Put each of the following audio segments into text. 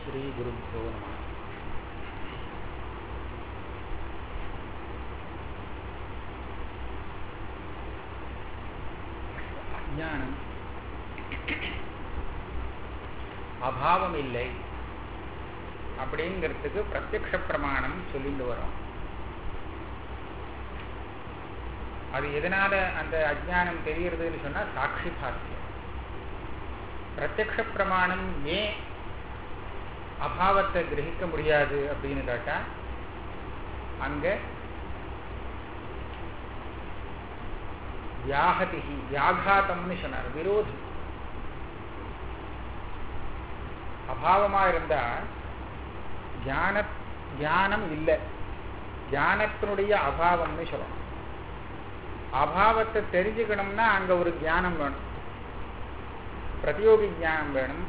ஸ்ரீகுருப்போ நம அஜானம் அபாவம் இல்லை அப்படிங்கிறதுக்கு பிரத்யக்ஷ பிரமாணம் சொல்லிட்டு வரோம் அது எதனால அந்த அஜானம் தெரியறதுன்னு சொன்னா சாட்சி பாத்தியம் பிரத்யக்ஷ பிரமாணம் ஏன் அபாவத்தை கிரகிக்க முடியாது அப்படின்னு கேட்டா அங்க வியாகதிகி வியாகாத்தம்னு சொன்னார் விரோதி அபாவமா இருந்தா ஞான ஞானம் இல்லை ஞானத்தினுடைய அபாவம்னு சொல்லணும் அபாவத்தை தெரிஞ்சுக்கணும்னா அங்க ஒரு ஞானம் வேணும் பிரதியோகி ஞானம் வேணும்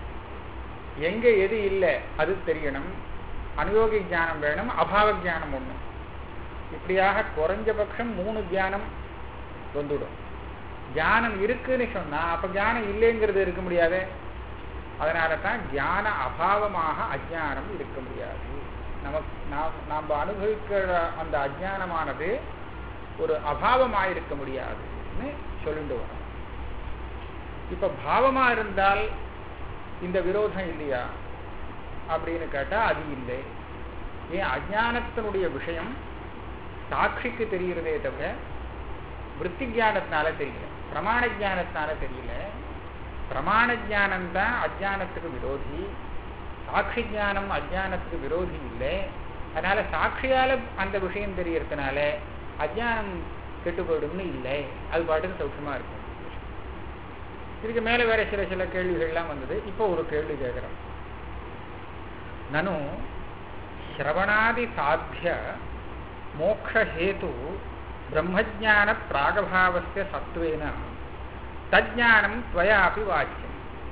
எங்க எது இல்லை அது தெரியணும் அனுயோகி ஞானம் வேணும் அபாவ ஞானம் ஒண்ணு இப்படியாக குறைஞ்சபட்சம் மூணு தியானம் வந்துடும் ஞானம் இருக்குன்னு சொன்னா அப்ப ஞானம் இல்லைங்கிறது இருக்க முடியாது அதனால தான் ஞான அபாவமாக அஜானம் இருக்க முடியாது நமக்கு நாம் நாம் அனுபவிக்கிற அந்த அஜானமானது ஒரு அபாவமாக இருக்க முடியாதுன்னு சொல்லிட்டு வரோம் இப்ப பாவமா இருந்தால் இந்த விரோதம் இல்லையா அப்படின்னு கேட்டா அது இல்லை ஏன் அஜானத்தினுடைய விஷயம் சாட்சிக்கு தெரிகிறதே தவிர விற்பி ஜானத்தினால தெரியல பிரமாண ஜானத்தினால தெரியல பிரமாண ஜானம் தான் அஜானத்துக்கு விரோதி சாட்சி ஜானம் அஜானத்துக்கு விரோதி இல்லை அதனால சாட்சியால அந்த விஷயம் தெரியறதுனால அஜானம் கெட்டு போயிடும்னு இல்லை அது பாட்டுக்கு சௌக்கியமா இருக்கும் இதுக்கு மேல வேற சில சில கேள்விகள்லாம் வந்தது இப்போ ஒரு கேள்வி கேட்கிறோம் நனு சிரவணாதி சாத்திய மோக்ஷஹேது பிரம்மஜான பிராகபாவஸ்ய சத்வேன தஜானம் துவயாபி வாச்சியம்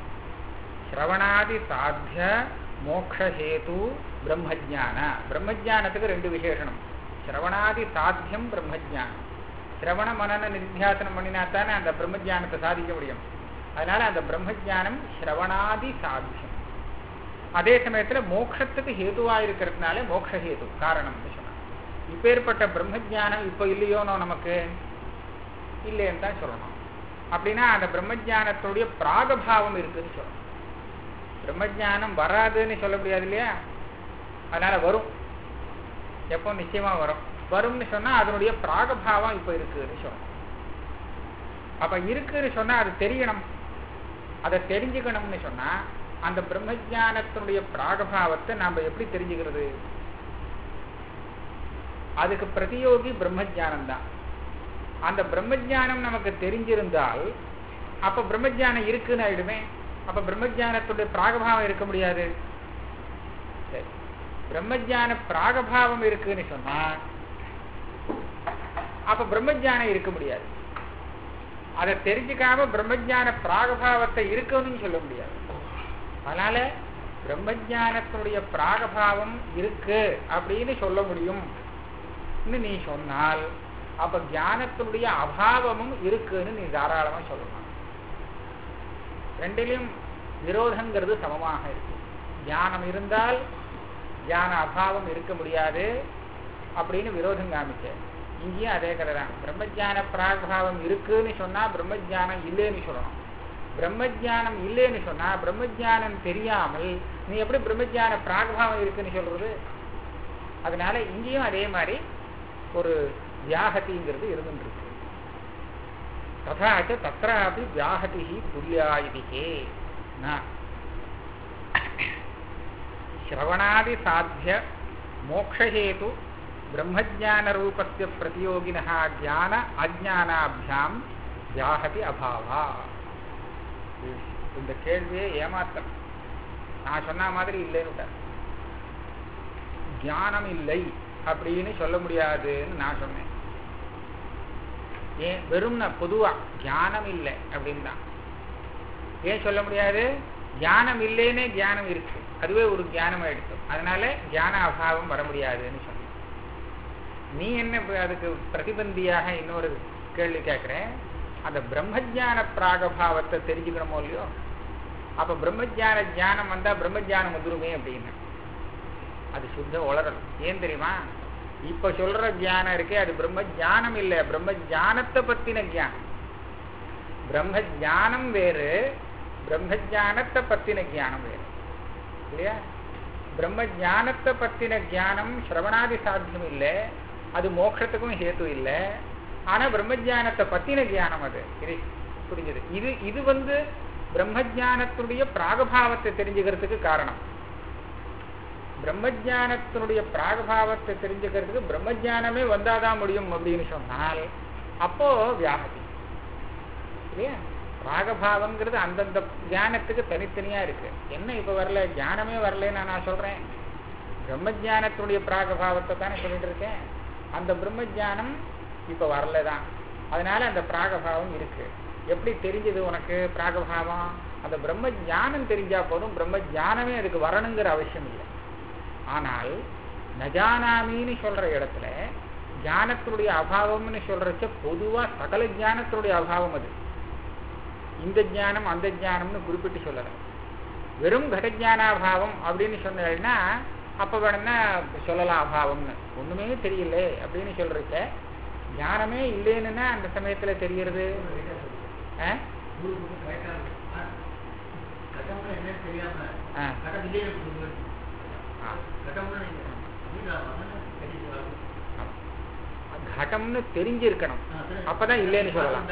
சிரவணாதி சாத்திய மோக்ஷஹேது பிரம்மஜான பிரம்மஜானத்துக்கு ரெண்டு விசேஷனம் சிரவணாதி சாத்தியம் பிரம்மஜானம் சிரவண மனன நித்தியாசனம் பண்ணினா தானே அந்த பிரம்மஜானத்தை சாதிக்க முடியும் அதனால அந்த பிரம்மஜானம் சிரவணாதி சாத்தியம் அதே சமயத்துல மோட்சத்துக்கு ஹேதுவா இருக்கிறதுனால மோட்ச ஹேது காரணம்னு சொன்னாங்க இப்பேற்பட்ட பிரம்மஜானம் இப்போ இல்லையோனோ நமக்கு இல்லைன்னு தான் சொல்லணும் அப்படின்னா அந்த பிரம்மஜானத்துடைய பிராகபாவம் இருக்குன்னு சொல்லணும் பிரம்மஜானம் வராதுன்னு சொல்ல முடியாது இல்லையா அதனால வரும் எப்போ நிச்சயமா வரும் வரும்னு சொன்னா அதனுடைய பிராகபாவம் இப்போ இருக்குன்னு சொல்லணும் அப்ப இருக்குன்னு சொன்னா அது தெரியணும் அதை தெரிஞ்சுக்கணும்னு சொன்னா அந்த பிரம்மஜானத்தினுடைய பிராகபாவத்தை நாம எப்படி தெரிஞ்சுக்கிறது அதுக்கு பிரதியோகி பிரம்மஜானம் தான் அந்த பிரம்மஜானம் நமக்கு தெரிஞ்சிருந்தால் அப்ப பிரம்மஜானம் இருக்குன்னு ஆயிடுமே அப்ப பிரம்மஜானத்துடைய பிராகபாவம் இருக்க முடியாது சரி பிரம்மஜான பிராகபாவம் இருக்குன்னு சொன்னா அப்ப பிரம்மஜானம் இருக்க முடியாது அதை தெரிஞ்சுக்காம பிரம்மஜான பிராகபாவத்தை இருக்கணும்னு சொல்ல முடியாது அதனால பிரம்மஜானத்தினுடைய பிராகபாவம் இருக்கு அப்படின்னு சொல்ல முடியும் நீ சொன்னால் அப்ப ஞானத்தினுடைய அபாவமும் இருக்குன்னு நீ தாராளமா சொல்லலாம் ரெண்டிலும் விரோதங்கிறது சமமாக இருக்கு ஞானம் இருந்தால் ஞான அபாவம் இருக்க முடியாது அப்படின்னு விரோதம் காமிச்ச இங்கேயும் அதே கதை தான் பிரம்மஜான பிராகபாவம் இருக்குன்னு சொன்னா பிரம்மஜானம் இல்லைன்னு சொல்லணும் பிரம்மஜானம் இல்லைன்னு சொன்னா பிரம்மஜானம் தெரியாமல் நீ எப்படி பிரம்மஜான பிராகபாவம் இருக்குன்னு சொல்றது அதனால இங்கேயும் அதே மாதிரி ஒரு வியாகதிங்கிறது இருந்துருக்கு ததாச்ச தत्रापि வியாகதி துல்யா இதுகே श्रवणादि साध्य मोक्षहेतु ब्रह्मज्ञानरूपस्य प्रतियोगिनः ज्ञान अज्ञानाभ्यां வியாகதி அபாவா இந்த கேள்வியே ஏமாத்தம் நான் சொன்ன மாதிரி இல்லைன்னு ஞானம் இல்லை அப்படின்னு சொல்ல முடியாதுன்னு நான் சொன்னேன் ஏன் வெறும் பொதுவா ஞானம் இல்லை அப்படின்னு தான் ஏன் சொல்ல முடியாது ஞானம் இல்லைன்னே ஞானம் இருக்கு அதுவே ஒரு ஞானம் ஆயிடுச்சு அதனால ஞான அபாவம் வர முடியாதுன்னு சொன்னேன் நீ என்ன அதுக்கு பிரதிபந்தியாக இன்னொரு கேள்வி கேட்கிறேன் அந்த பிரம்மஜான பிராகபாவத்தை தெரிஞ்சுக்கணுமோ இல்லையோ அப்ப பிரம்மஜான ஞானம் வந்தா பிரம்மஜானம் வந்துருமே அப்படின்னு அது சுத்த உளறல் ஏன் தெரியுமா இப்ப சொல்ற ஞானம் இருக்கே அது பிரம்ம ஞானம் இல்ல பிரம்ம ஞானத்தை பத்தின ஞானம் பிரம்ம ஞானம் வேறு பிரம்ம ஞானத்தை பத்தின ஞானம் வேறு இல்லையா பிரம்ம ஞானத்தை பத்தின ஞானம் சிரவணாதி சாத்தியம் இல்லை அது மோட்சத்துக்கும் ஹேத்து இல்லை ஆனா பிரம்ம ஞானத்தை பத்தின ஞானம் அது இது புரிஞ்சது இது இது வந்து பிரம்ம ஞானத்தினுடைய பிராகபாவத்தை தெரிஞ்சுக்கிறதுக்கு காரணம் பிரம்மஜானத்தினுடைய பிராகபாவத்தை தெரிஞ்சுக்கிறதுக்கு பிரம்மஜானமே வந்தாதான் முடியும் அப்படின்னு சொன்னால் அப்போ வியாபதி இல்லையா பிராகபாவங்கிறது அந்தந்த ஞானத்துக்கு தனித்தனியா இருக்கு என்ன இப்ப வரல ஞானமே வரலன்னு நான் சொல்றேன் பிரம்மஜானத்தினுடைய பிராகபாவத்தை தானே சொல்லிட்டு இருக்கேன் அந்த பிரம்மஜானம் இப்ப வரலதான் அதனால அந்த பிராகபாவம் இருக்கு எப்படி தெரிஞ்சது உனக்கு பிராகபாவம் அந்த பிரம்ம ஞானம் தெரிஞ்சா போதும் பிரம்ம ஞானமே அதுக்கு வரணுங்கிற அவசியம் இல்லை ஆனால் நஜானாமின்னு சொல்ற இடத்துல ஞானத்தினுடைய அபாவம்னு சொல்றச்ச பொதுவா சகல ஞானத்தினுடைய அபாவம் அது இந்த ஞானம் அந்த ஞானம்னு குறிப்பிட்டு சொல்லல வெறும் கடஜானாபாவம் அப்படின்னு சொன்னா அப்ப வேணும்னா சொல்லலாம் அபாவம்னு ஒண்ணுமே தெரியல அப்படின்னு சொல்றச்ச ஞானமே இல்லைன்னுன்னா அந்த சமயத்துல தெரியறது ஆ? ஆ. ஆ. கடம்னு தெரிஞ்சிருக்கணும் அப்பதான் இல்லைன்னு சொல்லலாம்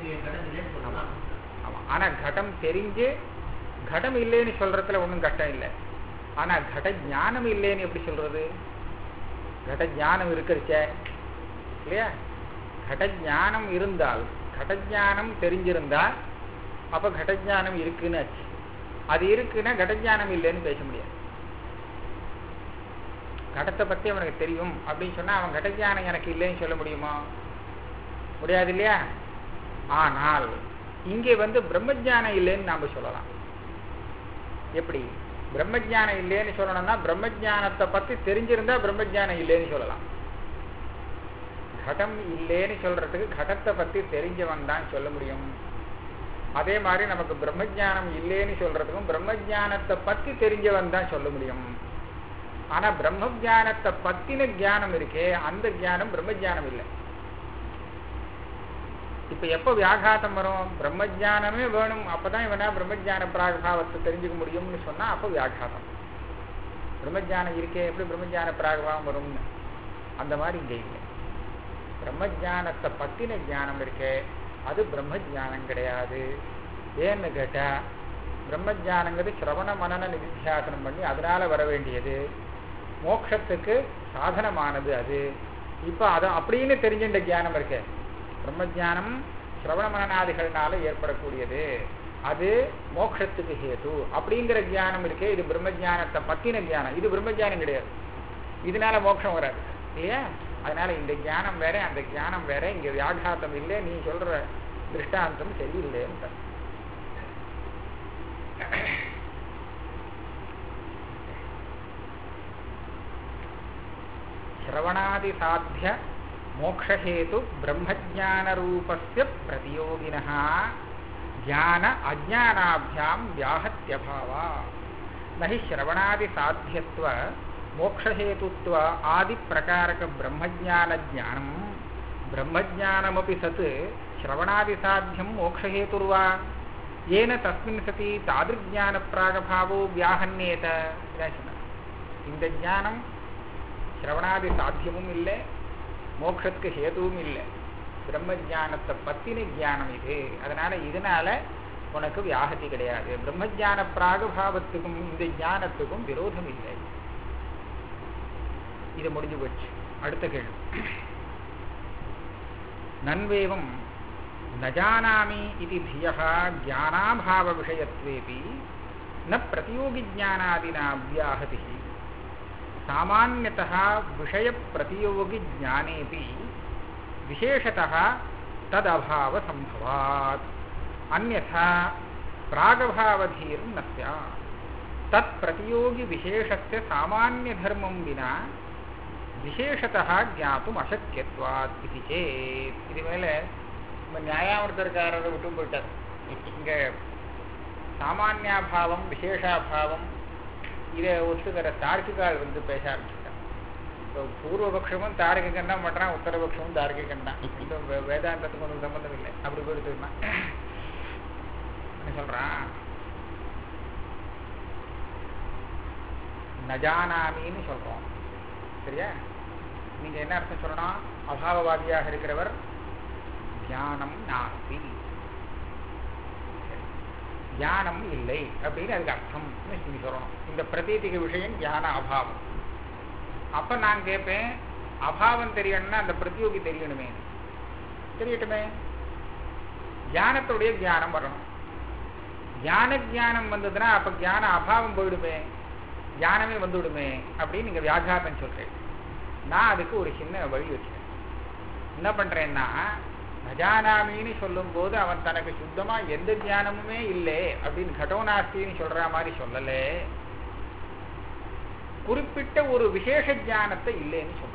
ஆமா ஆனா கடம் தெரிஞ்சு கடம் இல்லைன்னு சொல்றதுல ஒண்ணும் கஷ்டம் இல்லை ஆனா கட ஞானம் இல்லைன்னு எப்படி சொல்றது கட ஞானம் இருக்கிறச்சே இல்லையா கட ஞானம் இருந்தால் கட ஞானம் தெரிஞ்சிருந்தா அப்ப கட ஞானம் இருக்குன்னு ஆச்சு அது இருக்குன்னா கட ஞானம் இல்லைன்னு பேச முடியாது கடத்தை பத்தி அவனுக்கு தெரியும் அப்படின்னு சொன்னா அவன் கடஜானம் எனக்கு இல்லைன்னு சொல்ல முடியுமா முடியாது இல்லையா ஆனால் இங்கே வந்து பிரம்மஜானம் இல்லைன்னு நாம சொல்லலாம் எப்படி பிரம்மஜானம் இல்லைன்னு சொல்லணும்னா பிரம்மஜானத்தை பத்தி தெரிஞ்சிருந்தா பிரம்மஜானம் இல்லைன்னு சொல்லலாம் கடம் இல்லைன்னு சொல்றதுக்கு கடத்தை பத்தி தெரிஞ்சவன் தான் சொல்ல முடியும் அதே மாதிரி நமக்கு பிரம்மஜானம் இல்லைன்னு சொல்றதுக்கும் பிரம்மஜானத்தை பத்தி தெரிஞ்சவன் தான் சொல்ல முடியும் ஆனா பிரம்ம ஜானத்தை பத்தின ஞானம் இருக்கே அந்த ஞானம் பிரம்ம ஜானம் இல்லை இப்ப எப்ப வியாகாத்தம் வரும் பிரம்ம ஜானமே வேணும் அப்பதான் இவனா பிரம்ம ஜான பிராகபாவத்தை தெரிஞ்சுக்க முடியும்னு சொன்னா அப்ப வியாகாத்தம் பிரம்ம ஜானம் இருக்கே எப்படி பிரம்ம ஜான பிராகபாவம் வரும்னு அந்த மாதிரி இங்க இல்லை பிரம்ம ஜானத்தை பத்தின ஞானம் இருக்கே அது பிரம்ம ஜானம் கிடையாது ஏன்னு கேட்டா பிரம்ம ஜானங்கிறது சிரவண மனன நிதித்தியாசனம் பண்ணி அதனால வர வேண்டியது மோட்சத்துக்கு சாதனமானது அது இப்ப அது அப்படின்னு தெரிஞ்சின்ற ஞானம் இருக்கு பிரம்மஜானம் சிரவண மனநாதிகள்னால ஏற்படக்கூடியது அது மோட்சத்துக்கு ஹேது அப்படிங்கிற ஞானம் இருக்கே இது பிரம்மஜானத்தை பத்தின ஞானம் இது பிரம்மஜானம் கிடையாது இதனால மோட்சம் வராது இல்லையா அதனால இந்த ஞானம் வேற அந்த ஞானம் வேற இங்க வியாகாத்தம் இல்லை நீ சொல்ற திருஷ்டாந்தம் சரியில்லைன்னு श्रवणादिसाध्य मोक्षहेतु ब्रह्मज्ञानरूपस्य प्रतियोगिनः ज्ञान अज्ञानाभ्यां व्याहत्यभावा न हि श्रवणादिसाध्यत्व मोक्षहेतुत्व आदिप्रकारकब्रह्मज्ञानज्ञानं ब्रह्मज्ञानमपि सत् श्रवणादिसाध्यं मोक्षहेतुर्वा येन तस्मिन् सति तादृज्ञानप्रागभावो व्याहन्येत இந்த ஞானம் சிரவணாதி சாத்தியமும் இல்லை மோட்சத்துக்கு ஹேதுவும் இல்லை பிரம்ம ஜானத்தை பத்தின ஞானம் இது அதனால இதனால உனக்கு வியாகதி கிடையாது பிரம்ம ஜான பிராகபாவத்துக்கும் இந்த ஞானத்துக்கும் விரோதம் இல்லை இது முடிஞ்சு போச்சு அடுத்த கேள்வி நன்வேவம் நஜானாமி இது தியா ஜானாபாவ விஷயத்வேபி ந பிரதியோகி ஜானாதினா வியாகதி सामान्यतः विषयप्रतियोगिज्ञानेऽपि विशेषतः तदभावसम्भवात् अन्यथा प्रागभावधीर्न स्यात् तत्प्रतियोगिविशेषस्य सामान्यधर्मं विना विशेषतः ज्ञातुम् अशक्यत्वात् इति चेत् இது மேல நம்ம நியாயாமர்த்தக்காரரை விட்டு போயிட்டார் இங்க சாமானியாபாவம் விசேஷாபாவம் இதை ஒத்துக்கிற தார்க்கிகால் வந்து பேச ஆரம்பிச்சிட்டான் இப்போ பூர்வபக்ஷமும் தார்க்கிகம் தான் பண்றான் உத்தரபக்ஷமும் தார்க்கிகம் தான் இந்த வே- வேதாந்தத்துக்கு ஒன்றும் சம்பந்தம் இல்லை அப்படி போயிடுத்துனா என்ன சொல்றான் நஜானாமின்னு சொல்றோம் சரியா நீங்க என்ன அர்த்தம் சொல்லணும் அபாவவாதியாக இருக்கிறவர் ஞானம் நாஸ்தி சரி. ஞானம் இல்லை அப்படின்னு அதுக்கு அர்த்தம் நீங்க சொல்லணும் இந்த பிரதீதிக விஷயம் ஞான அபாவம் அப்ப நான் கேட்பேன் அபாவம் தெரியணும்னா அந்த பிரதியோகி தெரியணுமே தெரியட்டுமே ஞானத்துடைய ஞானம் வரணும் ஞான ஞானம் வந்ததுன்னா அப்ப ஞான அபாவம் போயிடுமே ஞானமே வந்துவிடுமே அப்படின்னு நீங்க வியாகாரம் சொல்றேன் நான் அதுக்கு ஒரு சின்ன வழி வச்சேன் என்ன பண்றேன்னா நஜானாமின்னு சொல்லும் போது அவன் தனக்கு சுத்தமா எந்த ஞானமுமே இல்லை அப்படின்னு கடோநாஸ்தின்னு சொல்ற மாதிரி சொல்லல குறிப்பிட்ட ஒரு விசேஷ ஞானத்தை இல்லைன்னு சொல்றான்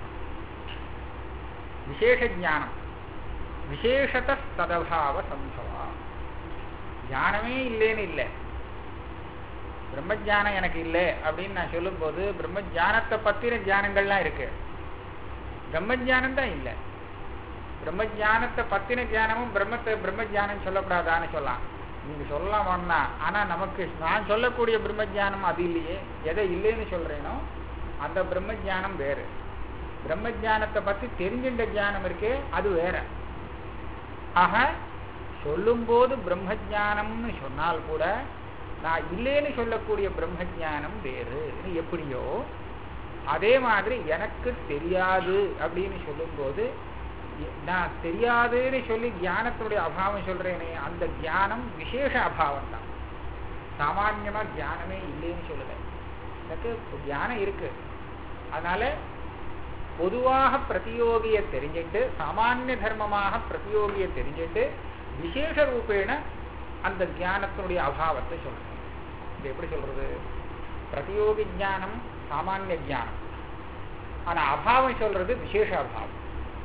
விசேஷ ஞானம் விசேஷத ததபாவ சம்பவா ஞானமே இல்லைன்னு இல்லை பிரம்மஜானம் எனக்கு இல்லை அப்படின்னு நான் சொல்லும்போது பிரம்மஜானத்தை பத்தின ஞானங்கள்லாம் இருக்கு பிரம்மஜானம் தான் இல்லை பிரம்மஜானத்தை பத்தின ஞானமும் பிரம்மத்தை பிரம்மஜானம் சொல்லக்கூடாதான்னு சொல்லலாம் நீங்க சொல்லலாம் வேணா ஆனா நமக்கு நான் சொல்லக்கூடிய பிரம்மஜானம் அது இல்லையே எதை இல்லைன்னு சொல்றேனோ அந்த பிரம்மஜானம் வேறு பிரம்மஜானத்தை பத்தி தெரிஞ்சின்ற ஞானம் இருக்கே அது வேற ஆக சொல்லும்போது பிரம்மஜானம்னு சொன்னால் கூட நான் இல்லைன்னு சொல்லக்கூடிய பிரம்மஜானம் வேறு எப்படியோ அதே மாதிரி எனக்கு தெரியாது அப்படின்னு சொல்லும்போது எ- நான் தெரியாதுன்னு சொல்லி ஞானத்துடைய அபாவம் சொல்றேனே அந்த ஞானம் விசேஷ அபாவம் தான் சாமான்யமா ஞானமே இல்லைன்னு சொல்லல எனக்கு ஞானம் இருக்கு அதனால பொதுவாக பிரதியோகியை தெரிஞ்சிட்டு சாமானிய தர்மமாக பிரதியோகியை தெரிஞ்சிட்டு விசேஷ ரூபேண அந்த ஞானத்தினுடைய அபாவத்தை சொல்றேன் இது எப்படி சொல்றது பிரதியோகி ஞானம் சாமானிய ஞானம் ஆனா அபாவம் சொல்றது விசேஷ அபாவம்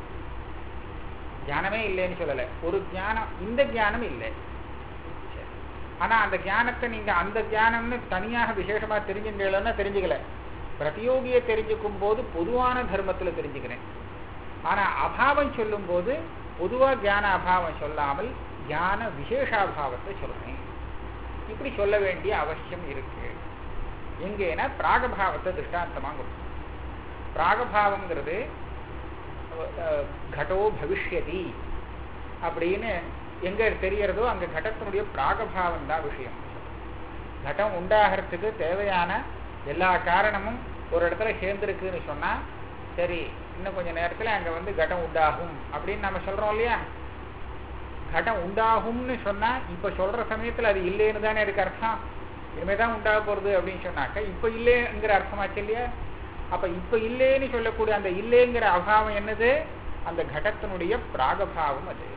ஞானமே இல்லைன்னு சொல்லல ஒரு ஞானம் இந்த ஞானம் இல்லை சரி. ஆனா அந்த ஞானத்தை நீங்க அந்த ஞானம்னு தனியாக விசேஷமா தெரிஞ்சுங்களா தெரிஞ்சுக்கல பிரதியோகியை தெரிஞ்சுக்கும் போது பொதுவான தர்மத்துல தெரிஞ்சுக்கிறேன் ஆனா அபாவம் சொல்லும் போது பொதுவா ஞான அபாவம் சொல்லாமல் ஞான விசேஷாபாவத்தை சொல்றேன் இப்படி சொல்ல வேண்டிய அவசியம் இருக்கு எங்கேனா பிராகபாவத்தை திருஷ்டாந்தமா கொடுக்கும் பிராகபாவம்ங்கிறது அஹ், கடோ பவிஷ்யதி அப்படின்னு எங்க தெரியறதோ அங்க கடத்தினுடைய பிராகபாவம் தான் விஷயம் கடம் உண்டாகிறதுக்கு தேவையான எல்லா காரணமும் ஒரு இடத்துல சேர்ந்துருக்குன்னு சொன்னா சரி இன்னும் கொஞ்ச நேரத்துல அங்க வந்து கடம் உண்டாகும் அப்படின்னு நம்ம சொல்றோம் இல்லையா கடம் உண்டாகும்னு சொன்னா இப்ப சொல்ற சமயத்துல அது இல்லைன்னு தானே இருக்கு அர்த்தம் இனிமேதான் உண்டாக போறது அப்படின்னு சொன்னாக்க இப்ப இல்லைங்கிற அர்த்தமாச்சு இல்லையா அப்ப இப்ப இல்லைன்னு சொல்லக்கூடிய அந்த இல்லைங்கிற அபாவம் என்னது அந்த கடத்தினுடைய பிராகபாவம் அது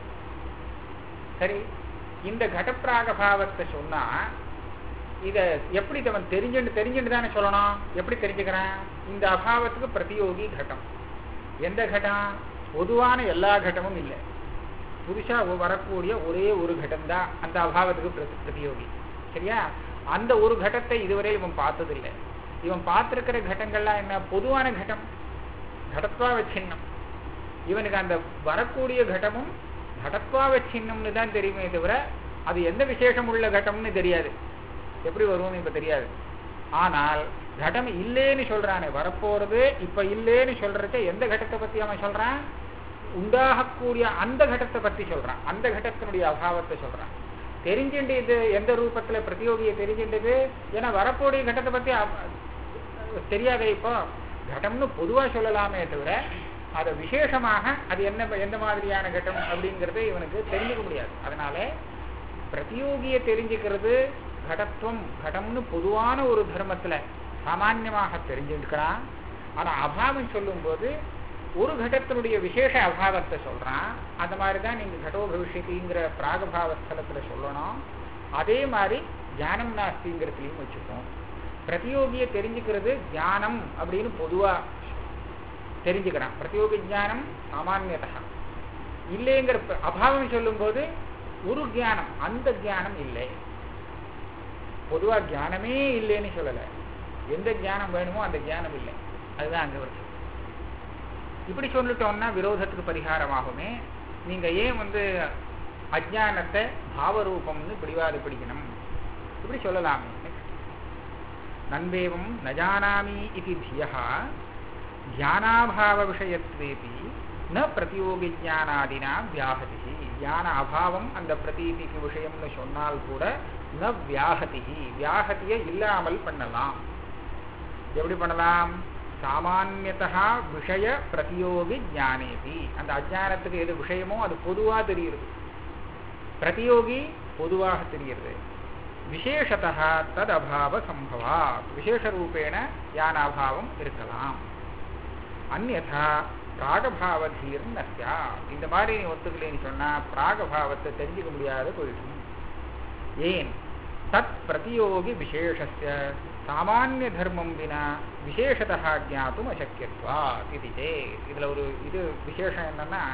சரி இந்த கடப்பிராகபாவத்தை சொன்னா இத எப்படி அவன் தெரிஞ்சுட்டு தெரிஞ்சுட்டு தானே சொல்லணும் எப்படி தெரிஞ்சுக்கிறான் இந்த அபாவத்துக்கு பிரதியோகி கட்டம் எந்த கட்டம் பொதுவான எல்லா கட்டமும் இல்லை புதுசா வரக்கூடிய ஒரே ஒரு கட்டம் தான் அந்த அபாவத்துக்கு பிரதி- பிரதியோகி சரியா அந்த ஒரு கட்டத்தை இதுவரை இவன் பார்த்ததில்லை இவன் பார்த்திருக்கிற கட்டங்கள்லாம் என்ன பொதுவான கட்டம் கடத்வாவச்சின்னம் இவனுக்கு அந்த வரக்கூடிய கட்டமும் கடத்வாவச்சின்னம்னு தான் தெரியுமே தவிர அது எந்த விசேஷம் உள்ள கட்டம்னு தெரியாது எப்படி வரும்னு இப்ப தெரியாது ஆனால் கடம் இல்லேன்னு சொல்றானே வரப்போறது இப்ப இல்லேன்னு சொல்றத எந்த கட்டத்தை பத்தி அவன் சொல்றான் உண்டாகக்கூடிய அந்த கட்டத்தை பத்தி சொல்றான் அந்த கட்டத்தினுடைய அபாவத்தை சொல்றான் தெரிஞ்சுண்டு இது எந்த ரூபத்துல பிரதியோகியை தெரிஞ்சுண்டது ஏன்னா வரக்கூடிய கட்டத்தை பத்தி அ- தெரியாதே இப்போ கடம்னு பொதுவா சொல்லலாமே தவிர அதை விசேஷமாக அது என்ன எந்த மாதிரியான கட்டம் அப்படிங்கறது இவனுக்கு தெரிஞ்சுக்க முடியாது அதனால பிரதியோகியை தெரிஞ்சுக்கிறது கடத்துவம் கடம்னு பொதுவான ஒரு தர்மத்துல சாமான்யமாக தெரிஞ்சுக்கிறான் ஆனா அபாவம் சொல்லும்போது ஒரு கடத்தினுடைய விசேஷ அபாவத்தை சொல்றான் அந்த மாதிரி தான் நீங்க கடோ பவிஷ்யத்திங்கிற பிராகபாவஸ்தலத்துல சொல்லணும் அதே மாதிரி ஞானம் நாஸ்திங்கிறதுலையும் வச்சுக்கோம் பிரதியோகியை தெரிஞ்சுக்கிறது ஞானம் அப்படின்னு பொதுவா தெரிஞ்சுக்கிறான் பிரதியோகி ஞானம் சாமானியதா இல்லைங்கிற ப- அபாவம் சொல்லும்போது ஒரு ஞானம் அந்த ஞானம் இல்லை பொதுவா ஞானமே இல்லைன்னு சொல்லலை எந்த ஞானம் வேணுமோ அந்த ஞானம் இல்லை அதுதான் அங்க வருது இப்படி சொல்லிட்டோம்னா விரோதத்துக்கு பரிகாரமாகுமே நீங்க ஏன் வந்து அஜானத்தை பாவரூபம்னு பிடிவாது பிடிக்கணும் இப்படி சொல்லலாமே நன்பேவம் நஜானாமி இது தியா தியானாபாவ விஷயத்வேபி ந பிரதியோகி ஜானாதினா வியாகதி ஞான அபாவம் அந்த பிரதீதிக்கு விஷயம்னு சொன்னால் கூட ந வியாகதி வியாகதியை இல்லாமல் பண்ணலாம் எப்படி பண்ணலாம் சாமானியத்தா விஷய பிரதியோகி ஞானேபி அந்த அஜானத்துக்கு எது விஷயமோ அது பொதுவா தெரியுது பிரதியோகி பொதுவாக தெரிகிறது விசேஷத்தா தத் அபாவ சம்பவா விசேஷ ரூபேண ஞானாபாவம் இருக்கலாம் அந்நதா பிராகபாவதீர் நஸ்யா இந்த மாதிரி நீ ஒத்துக்கலைன்னு சொன்னா பிராகபாவத்தை தெரிஞ்சுக்க முடியாத போயிடும் ஏன் தத் பிரதியோகி விசேஷஸ்ய சாமானிய தர்மம் வினா விசேஷத்தா ஜாத்தும் அசக்கியத்வா இது சேத் இதுல ஒரு இது விசேஷம் என்னன்னா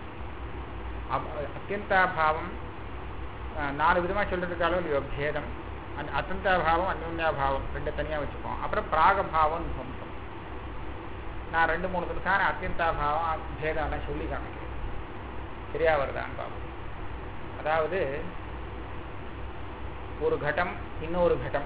அத்தியந்தாபாவம் நாலு விதமா சொல்லிட்டு இருக்காலும் இல்லையோ பேதம் அத்தந்தாபாவம் அந்யோன்யாபாவம் ரெண்டு தனியா வச்சுப்போம் அப்புறம் பிராகபாவம் துவம்சம் நான் ரெண்டு மூணு தினக்கான அத்தியந்தாபாவம் பேதம்லாம் சொல்லி காமிக்கிறேன் சரியா வருதான்னு பாவம் அதாவது ஒரு கட்டம் இன்னொரு கட்டம்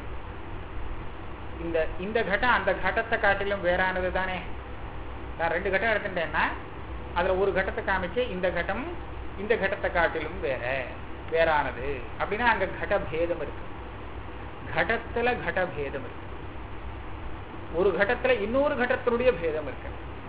இந்த இந்த கட்டம் அந்த கட்டத்தை காட்டிலும் வேறானது தானே நான் ரெண்டு கட்டம் எடுத்துட்டேன்னா அதுல ஒரு கட்டத்தை காமிச்சு இந்த கட்டம் இந்த கட்டத்தை காட்டிலும் வேற வேறானது அப்படின்னா அங்க கட பேதம் இருக்கு கடத்துல கட பேதம் இருக்கு ஒரு கடத்துல இன்னொரு கடத்தினுடைய பேதம் இருக்கு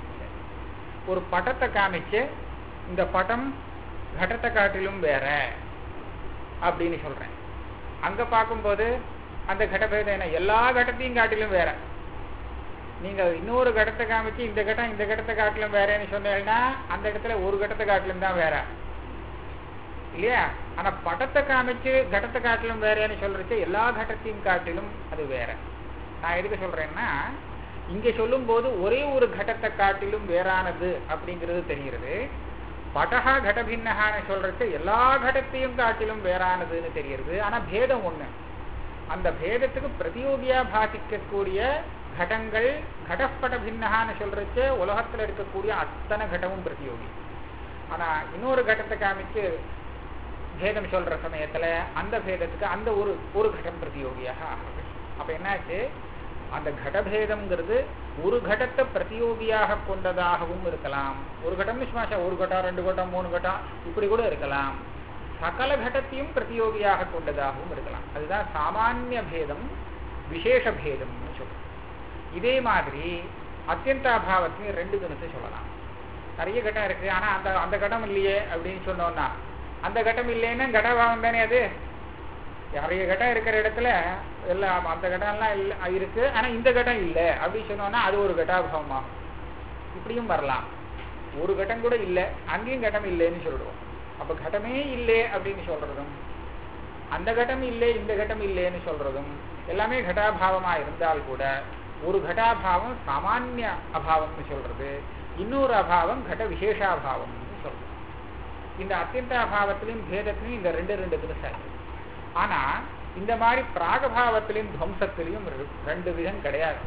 ஒரு படத்தை காமிச்சு இந்த படம் கடத்தை காட்டிலும் வேற அப்படின்னு சொல்றேன் அங்க பார்க்கும்போது அந்த கடபேதம் என்ன எல்லா கடத்தையும் காட்டிலும் வேற நீங்க இன்னொரு கடத்தை காமிச்சு இந்த கட்டம் இந்த கட்டத்தை காட்டிலும் வேறன்னு சொன்னீங்கன்னா அந்த இடத்துல ஒரு கட்டத்தை காட்டிலும் தான் வேற இல்லையா ஆனா படத்தை காமிச்சு கடத்தை காட்டிலும் வேறன்னு சொல்றச்சு எல்லா கடத்தையும் காட்டிலும் அது வேற நான் எதுக்கு சொல்றேன்னா இங்க சொல்லும் போது ஒரே ஒரு கடத்தை காட்டிலும் வேறானது அப்படிங்கிறது தெரிகிறது படகா கடபின்னகான்னு சொல்றச்சு எல்லா கடத்தையும் காட்டிலும் வேறானதுன்னு தெரிகிறது ஆனா பேதம் ஒண்ணு அந்த பேதத்துக்கு பிரதியோகியா பாதிக்கக்கூடிய கடங்கள் கடப்பட பின்னகான்னு சொல்றச்சு உலகத்துல இருக்கக்கூடிய அத்தனை கடமும் பிரதியோகி ஆனா இன்னொரு கடத்தை காமிச்சு பேதம் சொல்ற சமயத்துல அந்த பேதத்துக்கு அந்த ஒரு ஒரு கடம் பிரதியோகியாக ஆகுது அப்ப என்னாச்சு அந்த கடபேதம்ங்கிறது ஒரு கடத்தை பிரதியோகியாக கொண்டதாகவும் இருக்கலாம் ஒரு கட்டம் சுமாஷா ஒரு கட்டம் ரெண்டு கட்டம் மூணு கட்டம் இப்படி கூட இருக்கலாம் சகல கடத்தையும் பிரதியோகியாக கொண்டதாகவும் இருக்கலாம் அதுதான் சாமானிய பேதம் விசேஷ பேதம்னு சொல்றோம் இதே மாதிரி அத்தியந்தாபாவத்தையும் ரெண்டு தினத்தை சொல்லலாம் நிறைய கட்டம் இருக்கு ஆனா அந்த அந்த கட்டம் இல்லையே அப்படின்னு சொன்னோம்னா அந்த கட்டம் இல்லைன்னா கடபாவம் தானே அது நிறைய கட்டம் இருக்கிற இடத்துல எல்லாம் அந்த கட்டம்லாம் இல்லை இருக்கு ஆனா இந்த கட்டம் இல்லை அப்படின்னு சொன்னோம்னா அது ஒரு கட்டாபாவம் ஆகும் இப்படியும் வரலாம் ஒரு கட்டம் கூட இல்லை அங்கேயும் கட்டம் இல்லைன்னு சொல்லிடுவோம் அப்ப கடமே இல்லை அப்படின்னு சொல்றதும் அந்த கட்டம் இல்லை இந்த கட்டம் இல்லைன்னு சொல்றதும் எல்லாமே கட்டாபாவமா இருந்தால் கூட ஒரு கட்டாபாவம் சாமானிய அபாவம்னு சொல்றது இன்னொரு அபாவம் கட விசேஷாபாவம்னு சொல்றது இந்த அத்தியந்த அபாவத்திலையும் பேதத்திலையும் இந்த ரெண்டு ரெண்டு தினசா இருக்கு ஆனா இந்த மாதிரி பிராகபாவத்திலையும் துவம்சத்திலையும் ரெண்டு விதம் கிடையாது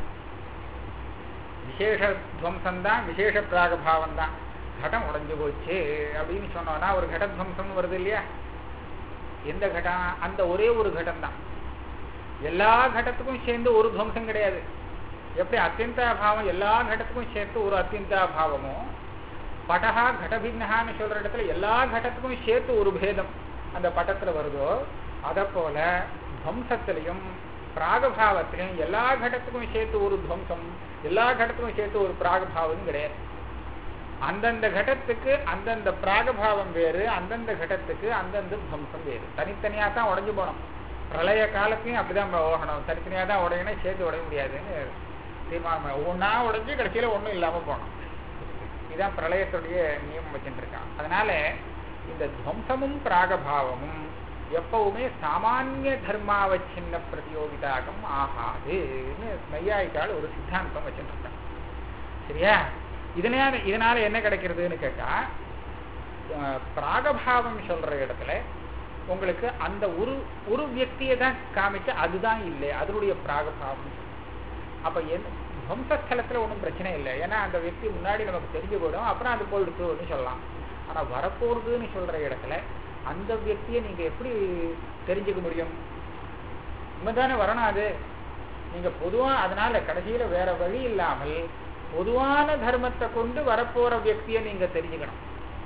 விசேஷ துவம்சம் தான் விசேஷ பிராகபாவம் தான் கடம் உடஞ்சு போச்சு அப்படின்னு சொன்னோம்னா ஒரு கடத்வம்சம் வருது இல்லையா எந்த கடம் அந்த ஒரே ஒரு கடம் தான் எல்லா கடத்துக்கும் சேர்ந்து ஒரு துவம்சம் கிடையாது எப்படி அத்தியந்தாபாவம் எல்லா கடத்துக்கும் சேர்த்து ஒரு அத்தியந்தாபாவமோ படகா கடபின்னகான்னு சொல்ற இடத்துல எல்லா கடத்துக்கும் சேர்த்து ஒரு பேதம் அந்த பட்டத்துல வருதோ அத போல துவம்சத்திலையும் பிராகபாவத்திலையும் எல்லா கடத்துக்கும் சேர்த்து ஒரு துவம்சம் எல்லா கடத்துக்கும் சேர்த்து ஒரு பிராகபாவம் கிடையாது அந்தந்த கடத்துக்கு அந்தந்த பிராகபாவம் வேறு அந்தந்த கடத்துக்கு அந்தந்த துவம்சம் வேறு தனித்தனியா தான் உடஞ்சு போனோம் பிரளய காலத்தையும் அப்படிதான் ஓகணும் தனித்தனியா தான் உடையணும் சேர்த்து உடைய முடியாதுன்னு தீர்மானம் ஒவ்வொன்னா உடைஞ்சு கடைசியில ஒண்ணும் இல்லாம போனோம் இதுதான் பிரளயத்துடைய நியமம் வச்சுட்டு இருக்கான் அதனால இந்த துவம்சமும் பிராகபாவமும் எப்பவுமே சாமானிய தர்மாவச்சின்ன பிரதியோகிதாகம் ஆகாதுன்னு நையாயிக்கால் ஒரு சித்தாந்தம் வச்சுட்டு இருக்கான் சரியா இதனால இதனால என்ன கிடைக்கிறதுன்னு கேட்டா பிராகபாவம் சொல்ற இடத்துல உங்களுக்கு அந்த ஒரு ஒரு வியக்தியை தான் காமிச்சு அதுதான் இல்லை அதனுடைய பிராகபாவம் அப்ப என்ன வம்சஸ்தலத்துல ஒன்றும் பிரச்சனை இல்லை ஏன்னா அந்த வியக்தி முன்னாடி நமக்கு தெரிஞ்சு போயிடும் அப்புறம் அது போயிடுச்சுன்னு சொல்லலாம் ஆனா வரப்போறதுன்னு சொல்ற இடத்துல அந்த வியக்தியை நீங்க எப்படி தெரிஞ்சுக்க முடியும் இவன் தானே வரணும் அது நீங்க பொதுவா அதனால கடைசியில வேற வழி இல்லாமல் பொதுவான தர்மத்தை கொண்டு வரப்போற வியக்தியை நீங்க தெரிஞ்சுக்கணும்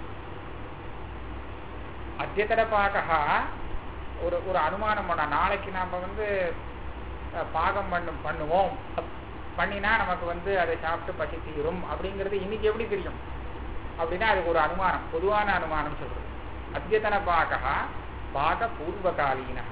அத்தியத்தர பாகா ஒரு ஒரு அனுமானம் பண்ண நாளைக்கு நாம வந்து அஹ், பாகம் பண்ணும் பண்ணுவோம் பண்ணினா நமக்கு வந்து அதை சாப்பிட்டு பசி தீரும் அப்படிங்கிறது இன்னைக்கு எப்படி தெரியும் அப்படின்னா அதுக்கு ஒரு அனுமானம் பொதுவான அனுமானம் சொல்றது அத்தியத்தன பாகா பாக பூர்வகாலீனா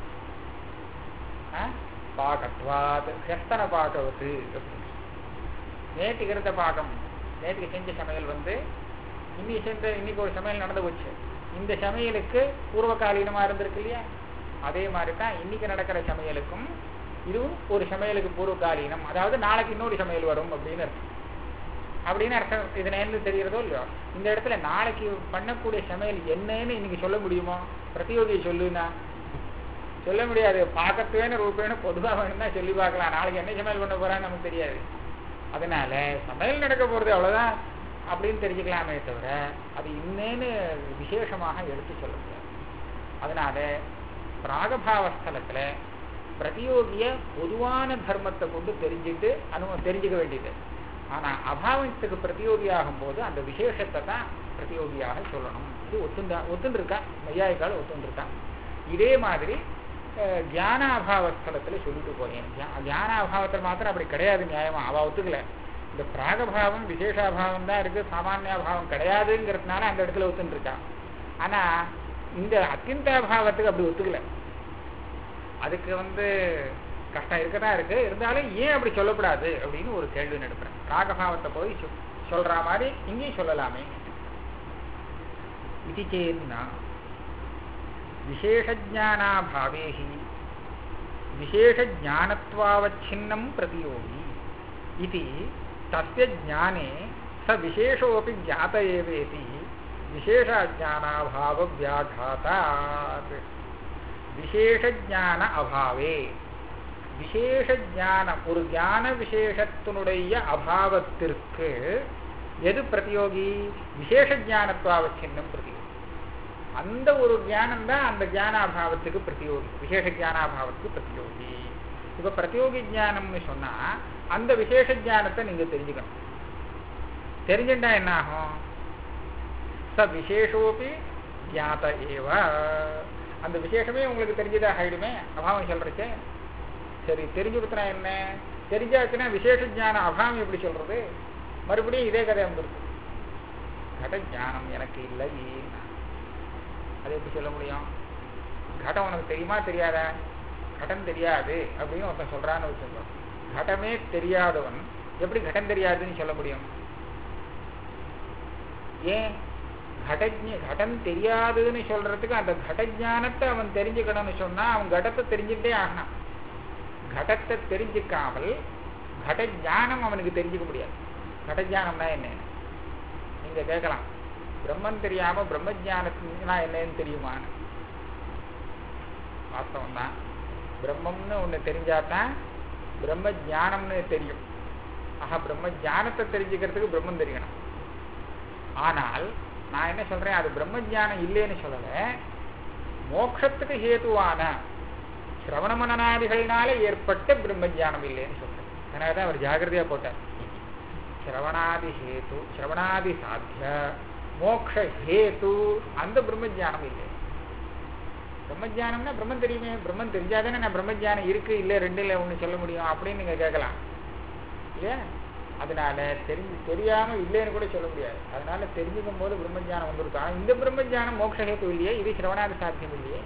பாகத்வாத் ஹெஸ்தன பாகவத்து அப்படின்னு நேற்றுக்கு இருந்த பாகம் நேற்றுக்கு செஞ்ச சமையல் வந்து இன்னைக்கு செஞ்ச இன்னைக்கு ஒரு சமையல் நடந்து போச்சு இந்த சமையலுக்கு பூர்வகாலீனமா இருந்திருக்கு இல்லையா அதே மாதிரி தான் இன்னைக்கு நடக்கிற சமையலுக்கும் இதுவும் ஒரு சமையலுக்கு பூர்வகாலீனம் அதாவது நாளைக்கு இன்னொரு சமையல் வரும் அப்படின்னு அர்த்தம் அப்படின்னு அர்த்தம் இது நேர்ந்து தெரிகிறதோ இல்லையோ இந்த இடத்துல நாளைக்கு பண்ணக்கூடிய சமையல் என்னன்னு இன்னைக்கு சொல்ல முடியுமோ பிரதியோகியை சொல்லுன்னா சொல்ல முடியாது பார்க்கத்துவேன்னு ரூபேன்னு பொதுவாக வேணும்னா சொல்லி பார்க்கலாம் நாளைக்கு என்ன சமையல் பண்ண போறான்னு நமக்கு தெரியாது அதனால சமையல் நடக்க போறது அவ்வளவுதான் அப்படின்னு தெரிஞ்சுக்கலாமே தவிர அது இன்னேன்னு விசேஷமாக எடுத்து சொல்ல முடியாது அதனால பிராகபாவஸ்தலத்துல பிரதியோகிய பொதுவான தர்மத்தை கொண்டு தெரிஞ்சுட்டு அனு தெரிஞ்சுக்க வேண்டியது ஆனா அபாவத்துக்கு பிரதியோகியாகும் போது அந்த விசேஷத்தை தான் பிரதியோகியாக சொல்லணும் இது ஒத்துண்டா ஒத்துண்டிருக்கா மையாய்க்கால் ஒத்துண்டிருக்கா இதே மாதிரி அஹ், ஞான அபாவஸ்தலத்துல சொல்லிட்டு போயேன் ஞான அபாவத்தில் மாத்திரம் அப்படி கிடையாது நியாயமா அவ ஒத்துக்கல இந்த பிராகபாவம் விசேஷாபாவம் தான் இருக்கு சாமானியாபாவம் கிடையாதுங்கிறதுனால அந்த இடத்துல ஒத்துண்டிருக்கா ஆனா இந்த அத்தியந்தாபாவத்துக்கு அப்படி ஒத்துக்கல அதுக்கு வந்து கஷ்டம் இருக்கதான் இருக்கு இருந்தாலும் ஏன் அப்படி சொல்லக்கூடாது அப்படின்னு ஒரு கேள்வி நடுப்புறேன் ராகபாவத்தை போய் சொ- சொல்ற மாதிரி இங்கேயும் சொல்லலாமே இது சேன்னா விசேஷஜானாபாவே விசேஷஜானத்வாவச்சின்னம் பிரதியோகி இது தஸ்ய ஜானே ச விசேஷோபி ஜாத ஏவேதி விசேஷஜானாபாவ வியாகாதாத் விசேஷஜான அபாவே விசேஷ ஞானம் ஒரு ஞான விசேஷத்தினுடைய அபாவத்திற்கு எது பிரதியோகி விசேஷ ஞானத்துவாவச்சின்னம் பிரதியோகி அந்த ஒரு ஞானம் தான் அந்த ஞானாபாவத்துக்கு பிரதியோகி விசேஷ ஞானாபாவத்துக்கு பிரதியோகி இப்ப பிரதியோகி ஞானம்னு சொன்னா அந்த விசேஷ ஞானத்தை நீங்க தெரிஞ்சுக்கணும் தெரிஞ்சுட்டா என்ன ஆகும் ச விசேஷோபி ஜாத ஏவ அந்த விசேஷமே உங்களுக்கு தெரிஞ்சதாக ஆயிடுமே அபாவம் சொல்றச்சே சரி தெரிஞ்சு கொடுத்தனா என்ன தெரிஞ்சாச்சுன்னா விசேஷ ஞான அபாவம் எப்படி சொல்றது மறுபடியும் இதே கதை வந்துருக்கு கட ஞானம் எனக்கு இல்லை அது எப்படி சொல்ல முடியும் கடம் உனக்கு தெரியுமா தெரியாதா கடம் தெரியாது அப்படின்னு ஒருத்தன் சொல்றான்னு வச்சுக்கோ கடமே தெரியாதவன் எப்படி கடம் தெரியாதுன்னு சொல்ல முடியும் ஏன் கடஜ கடம் தெரியாதுன்னு சொல்றதுக்கு அந்த கடஜானத்தை அவன் தெரிஞ்சுக்கணும்னு சொன்னா அவன் கடத்தை தெரிஞ்சுட்டே ஆகணும் கடத்தை தெரிஞ்சுக்காமல் கடஜானம் அவனுக்கு தெரிஞ்சுக்க முடியாது கடஜானம்னா என்ன நீங்க கேட்கலாம் பிரம்மன் தெரியாம பிரம்மஜானத்துனா என்னன்னு தெரியுமான்னு வாஸ்தவம் தான் பிரம்மம்னு ஒண்ணு தெரிஞ்சாதான் பிரம்ம ஜானம்னு தெரியும் ஆஹா பிரம்ம ஜானத்தை தெரிஞ்சுக்கிறதுக்கு பிரம்மம் தெரியணும் ஆனால் நான் என்ன சொல்றேன் அது பிரம்ம ஜானம் இல்லைன்னு சொல்லல மோட்சத்துக்கு ஹேதுவான சிரவண மனநாதிகளினால ஏற்பட்ட பிரம்ம ஜானம் இல்லைன்னு சொல்றேன் அதனால தான் அவர் ஜாகிரதையா போட்டார் சிரவணாதி ஹேது சிரவணாதி சாத்திய மோக்ஷ ஹேது அந்த பிரம்மஜானம் இல்லை பிரம்மஜானம்னா பிரம்மன் தெரியுமே பிரம்மன் தெரிஞ்சாதானே நான் பிரம்மஜானம் இருக்கு இல்ல ரெண்டு இல்ல ஒண்ணு சொல்ல முடியும் அப்படின்னு நீங்க கேட்கலாம் இல்லையா அதனால தெரிஞ்சு தெரியாம இல்லைன்னு கூட சொல்ல முடியாது அதனால தெரிஞ்சுக்கும் போது பிரம்மஜானம் வந்துருக்கு ஆனா இந்த பிரம்மஜானம் மோட்ச ஹேத்து இல்லையே இது சிரவணாதி சாத்தியம் இல்லையே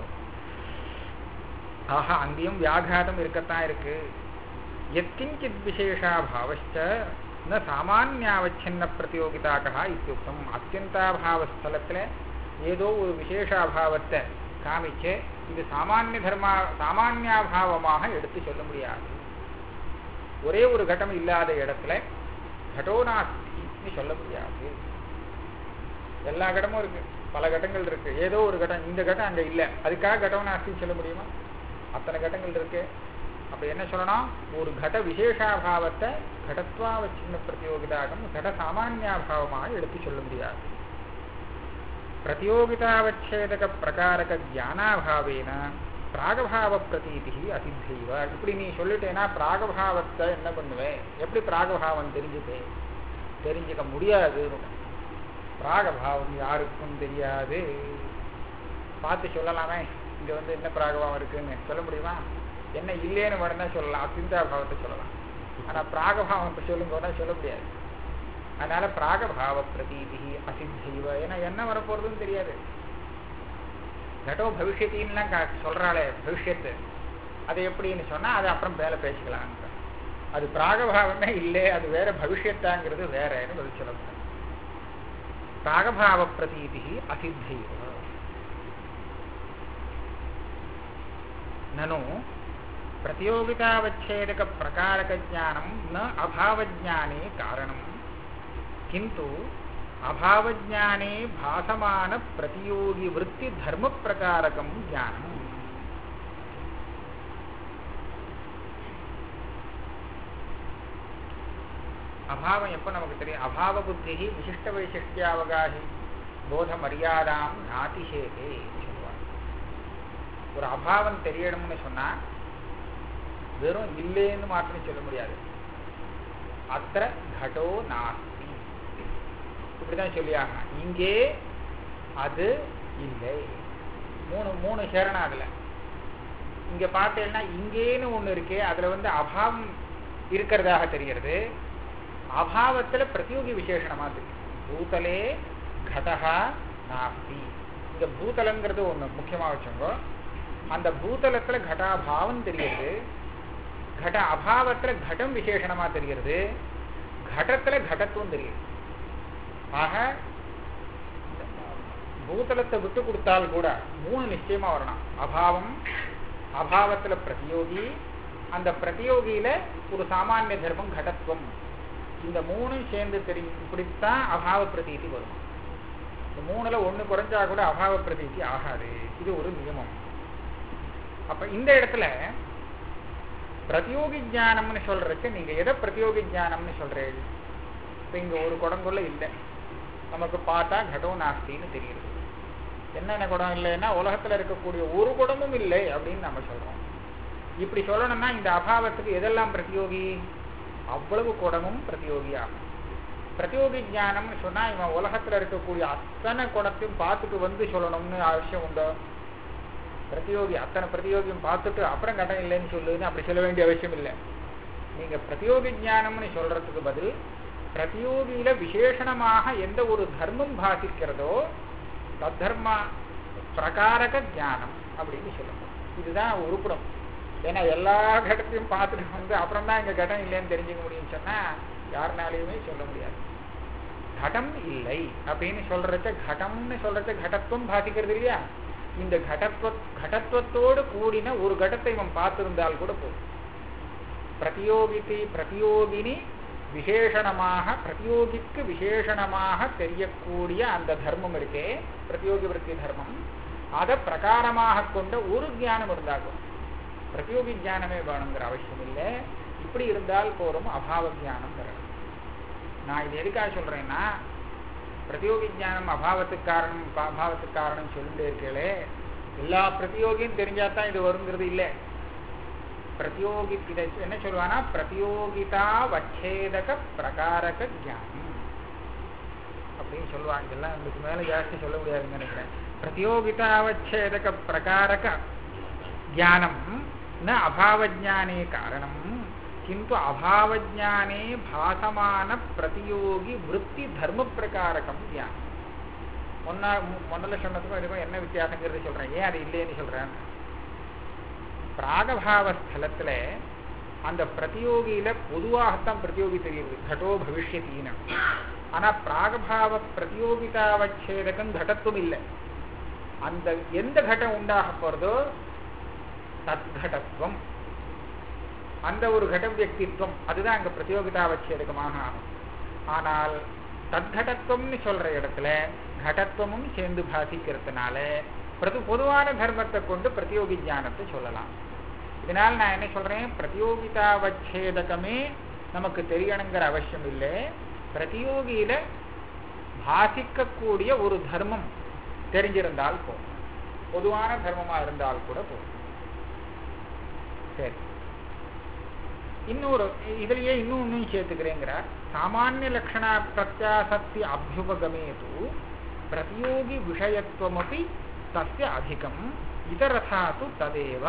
ஆஹா அங்கேயும் வியாகாதம் இருக்கத்தான் இருக்கு எத்கிஞ்சித் விசேஷாபாவச்ச ந சாமானியாவச்சின்ன பிரதியோகிதாக்கா இத்தியுக்தம் அத்தியந்தாபாவஸ்தலத்தில் ஏதோ ஒரு விசேஷாபாவத்தை காமிச்சு இது சாமானிய தர்மா சாமானியாபாவமாக எடுத்து சொல்ல முடியாது ஒரே ஒரு கட்டம் இல்லாத இடத்துல கடோநாஸ்தின்னு சொல்ல முடியாது எல்லா கடமும் இருக்கு பல கடங்கள் இருக்கு ஏதோ ஒரு கட்டம் இந்த கட்டம் அங்க இல்ல அதுக்காக கட்டம் நாஸ்தின்னு சொல்ல முடியுமா அத்தனை கட்டங்கள் இருக்கு அப்ப என்ன சொல்லணும் ஒரு கட விசேஷாபாவத்தை கடத்வாவச்சின்ன பிரதியோகிதாகம் கட சாமானியாபாவமாக எடுத்து சொல்ல முடியாது பிரதியோகிதாவச்சேதக பிரகாரக ஜானாபாவேன பிராகபாவ பிரதீதி அசித்தைவ இப்படி நீ சொல்லிட்டேன்னா பிராகபாவத்தை என்ன பண்ணுவேன் எப்படி பிராகபாவம் தெரிஞ்சுது தெரிஞ்சுக்க முடியாது பிராகபாவம் யாருக்கும் தெரியாது பார்த்து சொல்லலாமே இங்க வந்து என்ன பிராகபாவம் இருக்குன்னு சொல்ல முடியுமா என்ன இல்லைன்னு வேணும்னா சொல்லலாம் அசிந்தா பாவத்தை சொல்லலாம் ஆனா பிராகபாவம் இப்ப சொல்லும் போதா சொல்ல முடியாது அதனால பிராகபாவ பிரதீதி அசித்தைவ ஏன்னா என்ன வரப்போறதுன்னு தெரியாது கடோ பவிஷ்யத்தின்லாம் சொல்றாளே பவிஷ்யத்து அது எப்படின்னு சொன்னா அது அப்புறம் மேல பேசிக்கலாம் அது பிராகபாவமே இல்லை அது வேற பவிஷ்யத்தாங்கிறது வேறன்னு பதில் சொல்லப்படும் பிராகபாவ பிரதீதி அசித்தைவ నను ప్రతియోగితావచ్ఛేదక ప్రకారక జ్ఞానం న అభావజ్ఞానే కారణం కింటు అభావజ్ఞానే భాసమాన ప్రతియోగి వృత్తి ధర్మ ప్రకారకం జ్ఞానం அபாவம் எப்போ நமக்கு தெரியும் அபாவ புத்தி விசிஷ்ட வைசிஷ்டியாவகாசி போத மரியாதாம் நாதிசேதே சொல்லுவாங்க ஒரு அபாவம் தெரியணும்னு சொன்னா வெறும் இல்லைன்னு மாத்திரம் சொல்ல முடியாது அத்த கடோ நாஸ்தி இப்படிதான் சொல்லியாங்க இங்கே அது இல்லை மூணு மூணு சேரணம் அதுல இங்க பார்த்தேன்னா இங்கேன்னு ஒண்ணு இருக்கே அதுல வந்து அபாவம் இருக்கிறதாக தெரிகிறது அபாவத்துல பிரதியோகி விசேஷணமா தெரியும் பூதலே கடகா நாஸ்தி இங்க பூதலங்கிறது ஒண்ணு முக்கியமா வச்சுங்க அந்த பூதலத்துல கடாபாவம் தெரியுது கட அபாவத்துல கடம் விசேஷணமா தெரிகிறது கடத்துல கடத்துவம் தெரியுது ஆக பூதலத்தை விட்டு கொடுத்தால் கூட மூணு நிச்சயமா வரணும் அபாவம் அபாவத்துல பிரதியோகி அந்த பிரதியோகியில ஒரு சாமானிய தர்மம் கடத்துவம் இந்த மூணும் சேர்ந்து தெரியும் இப்படித்தான் அபாவ பிரதீதி வரும் இந்த மூணுல ஒண்ணு குறைஞ்சா கூட அபாவ பிரதீதி ஆகாது இது ஒரு நியமம் அப்ப இந்த இடத்துல பிரதியோகி ஜானம்னு சொல்றதுக்கு நீங்க எதை பிரதியோகி ஜானம்னு சொல்றீங்க இப்ப இங்க ஒரு குடங்குள்ள இல்லை நமக்கு பார்த்தா கடோ நாஸ்தின்னு தெரியுது என்னென்ன குடம் இல்லைன்னா உலகத்துல இருக்கக்கூடிய ஒரு குடமும் இல்லை அப்படின்னு நம்ம சொல்றோம் இப்படி சொல்லணும்னா இந்த அபாவத்துக்கு எதெல்லாம் பிரதியோகி அவ்வளவு குடமும் பிரதியோகி ஆகும் பிரதியோகி ஜானம்னு சொன்னா இவன் உலகத்துல இருக்கக்கூடிய அத்தனை குடத்தையும் பார்த்துட்டு வந்து சொல்லணும்னு அவசியம் உண்டோ பிரதியோகி அத்தனை பிரதியோகியும் பார்த்துட்டு அப்புறம் கடன் இல்லைன்னு சொல்லுன்னு அப்படி சொல்ல வேண்டிய அவசியம் இல்லை நீங்க பிரதியோகி ஜானம்னு சொல்றதுக்கு பதில் பிரதியோகியில விசேஷணமாக எந்த ஒரு தர்மம் பாசிக்கிறதோ தர்ம பிரகாரக ஜானம் அப்படின்னு சொல்லணும் இதுதான் உருப்படும் ஏன்னா எல்லா கடத்தையும் பார்த்துட்டு வந்து அப்புறம் தான் இங்க கடம் இல்லைன்னு தெரிஞ்சுக்க முடியும்னு சொன்னா யாருனாலையுமே சொல்ல முடியாது கடம் இல்லை அப்படின்னு சொல்றத கடம்னு சொல்றத கடத்துவம் பாதிக்கிறது இல்லையா இந்த கடத்துவ கடத்துவத்தோடு கூடின ஒரு கடத்தை இவன் பார்த்திருந்தால் கூட போதும் பிரதியோகித்தி பிரதியோகினி விசேஷணமாக பிரதியோகிக்கு விசேஷணமாக தெரியக்கூடிய அந்த தர்மம் இருக்கே பிரதியோகி விருத்தி தர்மம் அதை பிரகாரமாக கொண்ட ஒரு ஞானம் இருந்தாகும் பிரதியோகி ஞானமே வேணுங்கிற அவசியம் இல்லை இப்படி இருந்தால் போதும் அபாவ ஜானம் வரணும் நான் இது எதுக்காக சொல்றேன்னா பிரதியோகி ஜானம் அபாவத்துக்கு காரணம் அபாவத்துக்கு காரணம் சொல்லிட்டு இருக்கே எல்லா பிரதியோகியும் தெரிஞ்சாதான் இது வருங்கிறது இல்லை பிரதியோகி இதை என்ன சொல்லுவானா பிரதியோகிதா வச்சேதக பிரகாரக ஜானம் அப்படின்னு சொல்லுவாங்க இதெல்லாம் இதுக்கு மேல ஜாஸ்தி சொல்ல முடியாதுன்னு நினைக்கிறேன் பிரதியோகிதா வச்சேதக பிரகாரக ஜானம் ந அபாவஜானே காரணம் கிந்து அபாவஜானே பாசமான பிரதியோகி விற்பி தர்ம பிரகாரகம் தியானம் முன்னா முதல்ல சொன்னதுக்கும் இதுக்கும் என்ன வித்தியாசங்கிறது சொல்றேன் ஏன் அது இல்லைன்னு சொல்றேன் பிராகபாவ ஸ்தலத்துல அந்த பிரதியோகியில பொதுவாகத்தான் பிரதியோகி தெரியுது கடோ பவிஷ்யத்தின்னு ஆனா பிராகபாவ பிரதியோகிதாவச்சேதகம் கடத்துவம் இல்லை அந்த எந்த கட்டம் உண்டாக போறதோ தத்கடத்துவம் அந்த ஒரு கட வியக்தித்வம் அதுதான் அங்க பிரதியோகிதாவச்சேதகமாக ஆகும் ஆனால் தத்கடத்துவம்னு சொல்ற இடத்துல கடத்துவமும் சேர்ந்து பாசிக்கிறதுனால பிரது பொதுவான தர்மத்தை கொண்டு பிரதியோகி ஞானத்தை சொல்லலாம் இதனால் நான் என்ன சொல்றேன் பிரதியோகிதாவச்சேதகமே நமக்கு தெரியணுங்கிற அவசியம் இல்லை பிரதியோகியில பாசிக்கக்கூடிய ஒரு தர்மம் தெரிஞ்சிருந்தால் போதும் பொதுவான தர்மமா இருந்தால் கூட போதும் சரி இன்னொரு இதுலயே இன்னும் இன்னும் சேர்த்துக்கிறேங்கிறார் சாமானிய லட்சண பிரத்யாசக்தி அபியுபகமேது பிரதியோகி விஷயத்துவமபி தஸ்ய அதிகம் இதரதா து ததேவ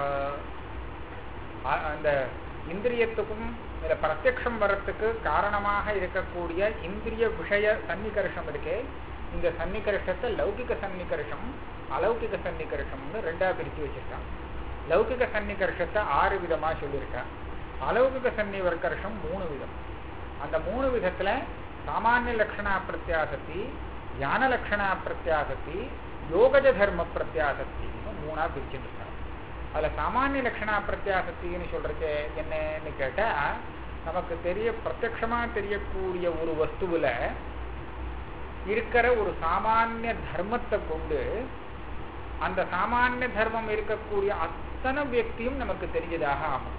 அ- அந்த இந்திரியத்துக்கும் இதுல பிரத்யக்ஷம் வர்றதுக்கு காரணமாக இருக்கக்கூடிய இந்திரிய விஷய சன்னிகர்ஷம் இருக்கே இந்த சன்னிகர்ஷத்தை லௌகிக சன்னிகர்ஷம் அலௌகிக சன்னிகர்ஷம்னு ரெண்டா பிரிச்சு வச்சிருக்கான் லௌகிக சன்னிகர்ஷத்தை ஆறு விதமா சொல்லியிருக்கான் அலௌகிக சன்னிவர்கர்ஷம் மூணு விதம் அந்த மூணு விதத்துல சாமானிய லட்சணா பிரத்யாசக்தி ஞான லட்சணா பிரத்யாசக்தி யோகஜ தர்ம பிரத்யாசக்தின்னு மூணா பிரிச்சுருக்காங்க அதுல சாமானிய லட்சணா பிரத்யாசக்தின்னு சொல்றது என்னன்னு கேட்டா நமக்கு தெரிய பிரத்யக்ஷமா தெரியக்கூடிய ஒரு வஸ்துவுல இருக்கிற ஒரு சாமானிய தர்மத்தை கொண்டு அந்த சாமானிய தர்மம் இருக்கக்கூடிய அத்தனை வியக்தியும் நமக்கு தெரிஞ்சதாக ஆகும்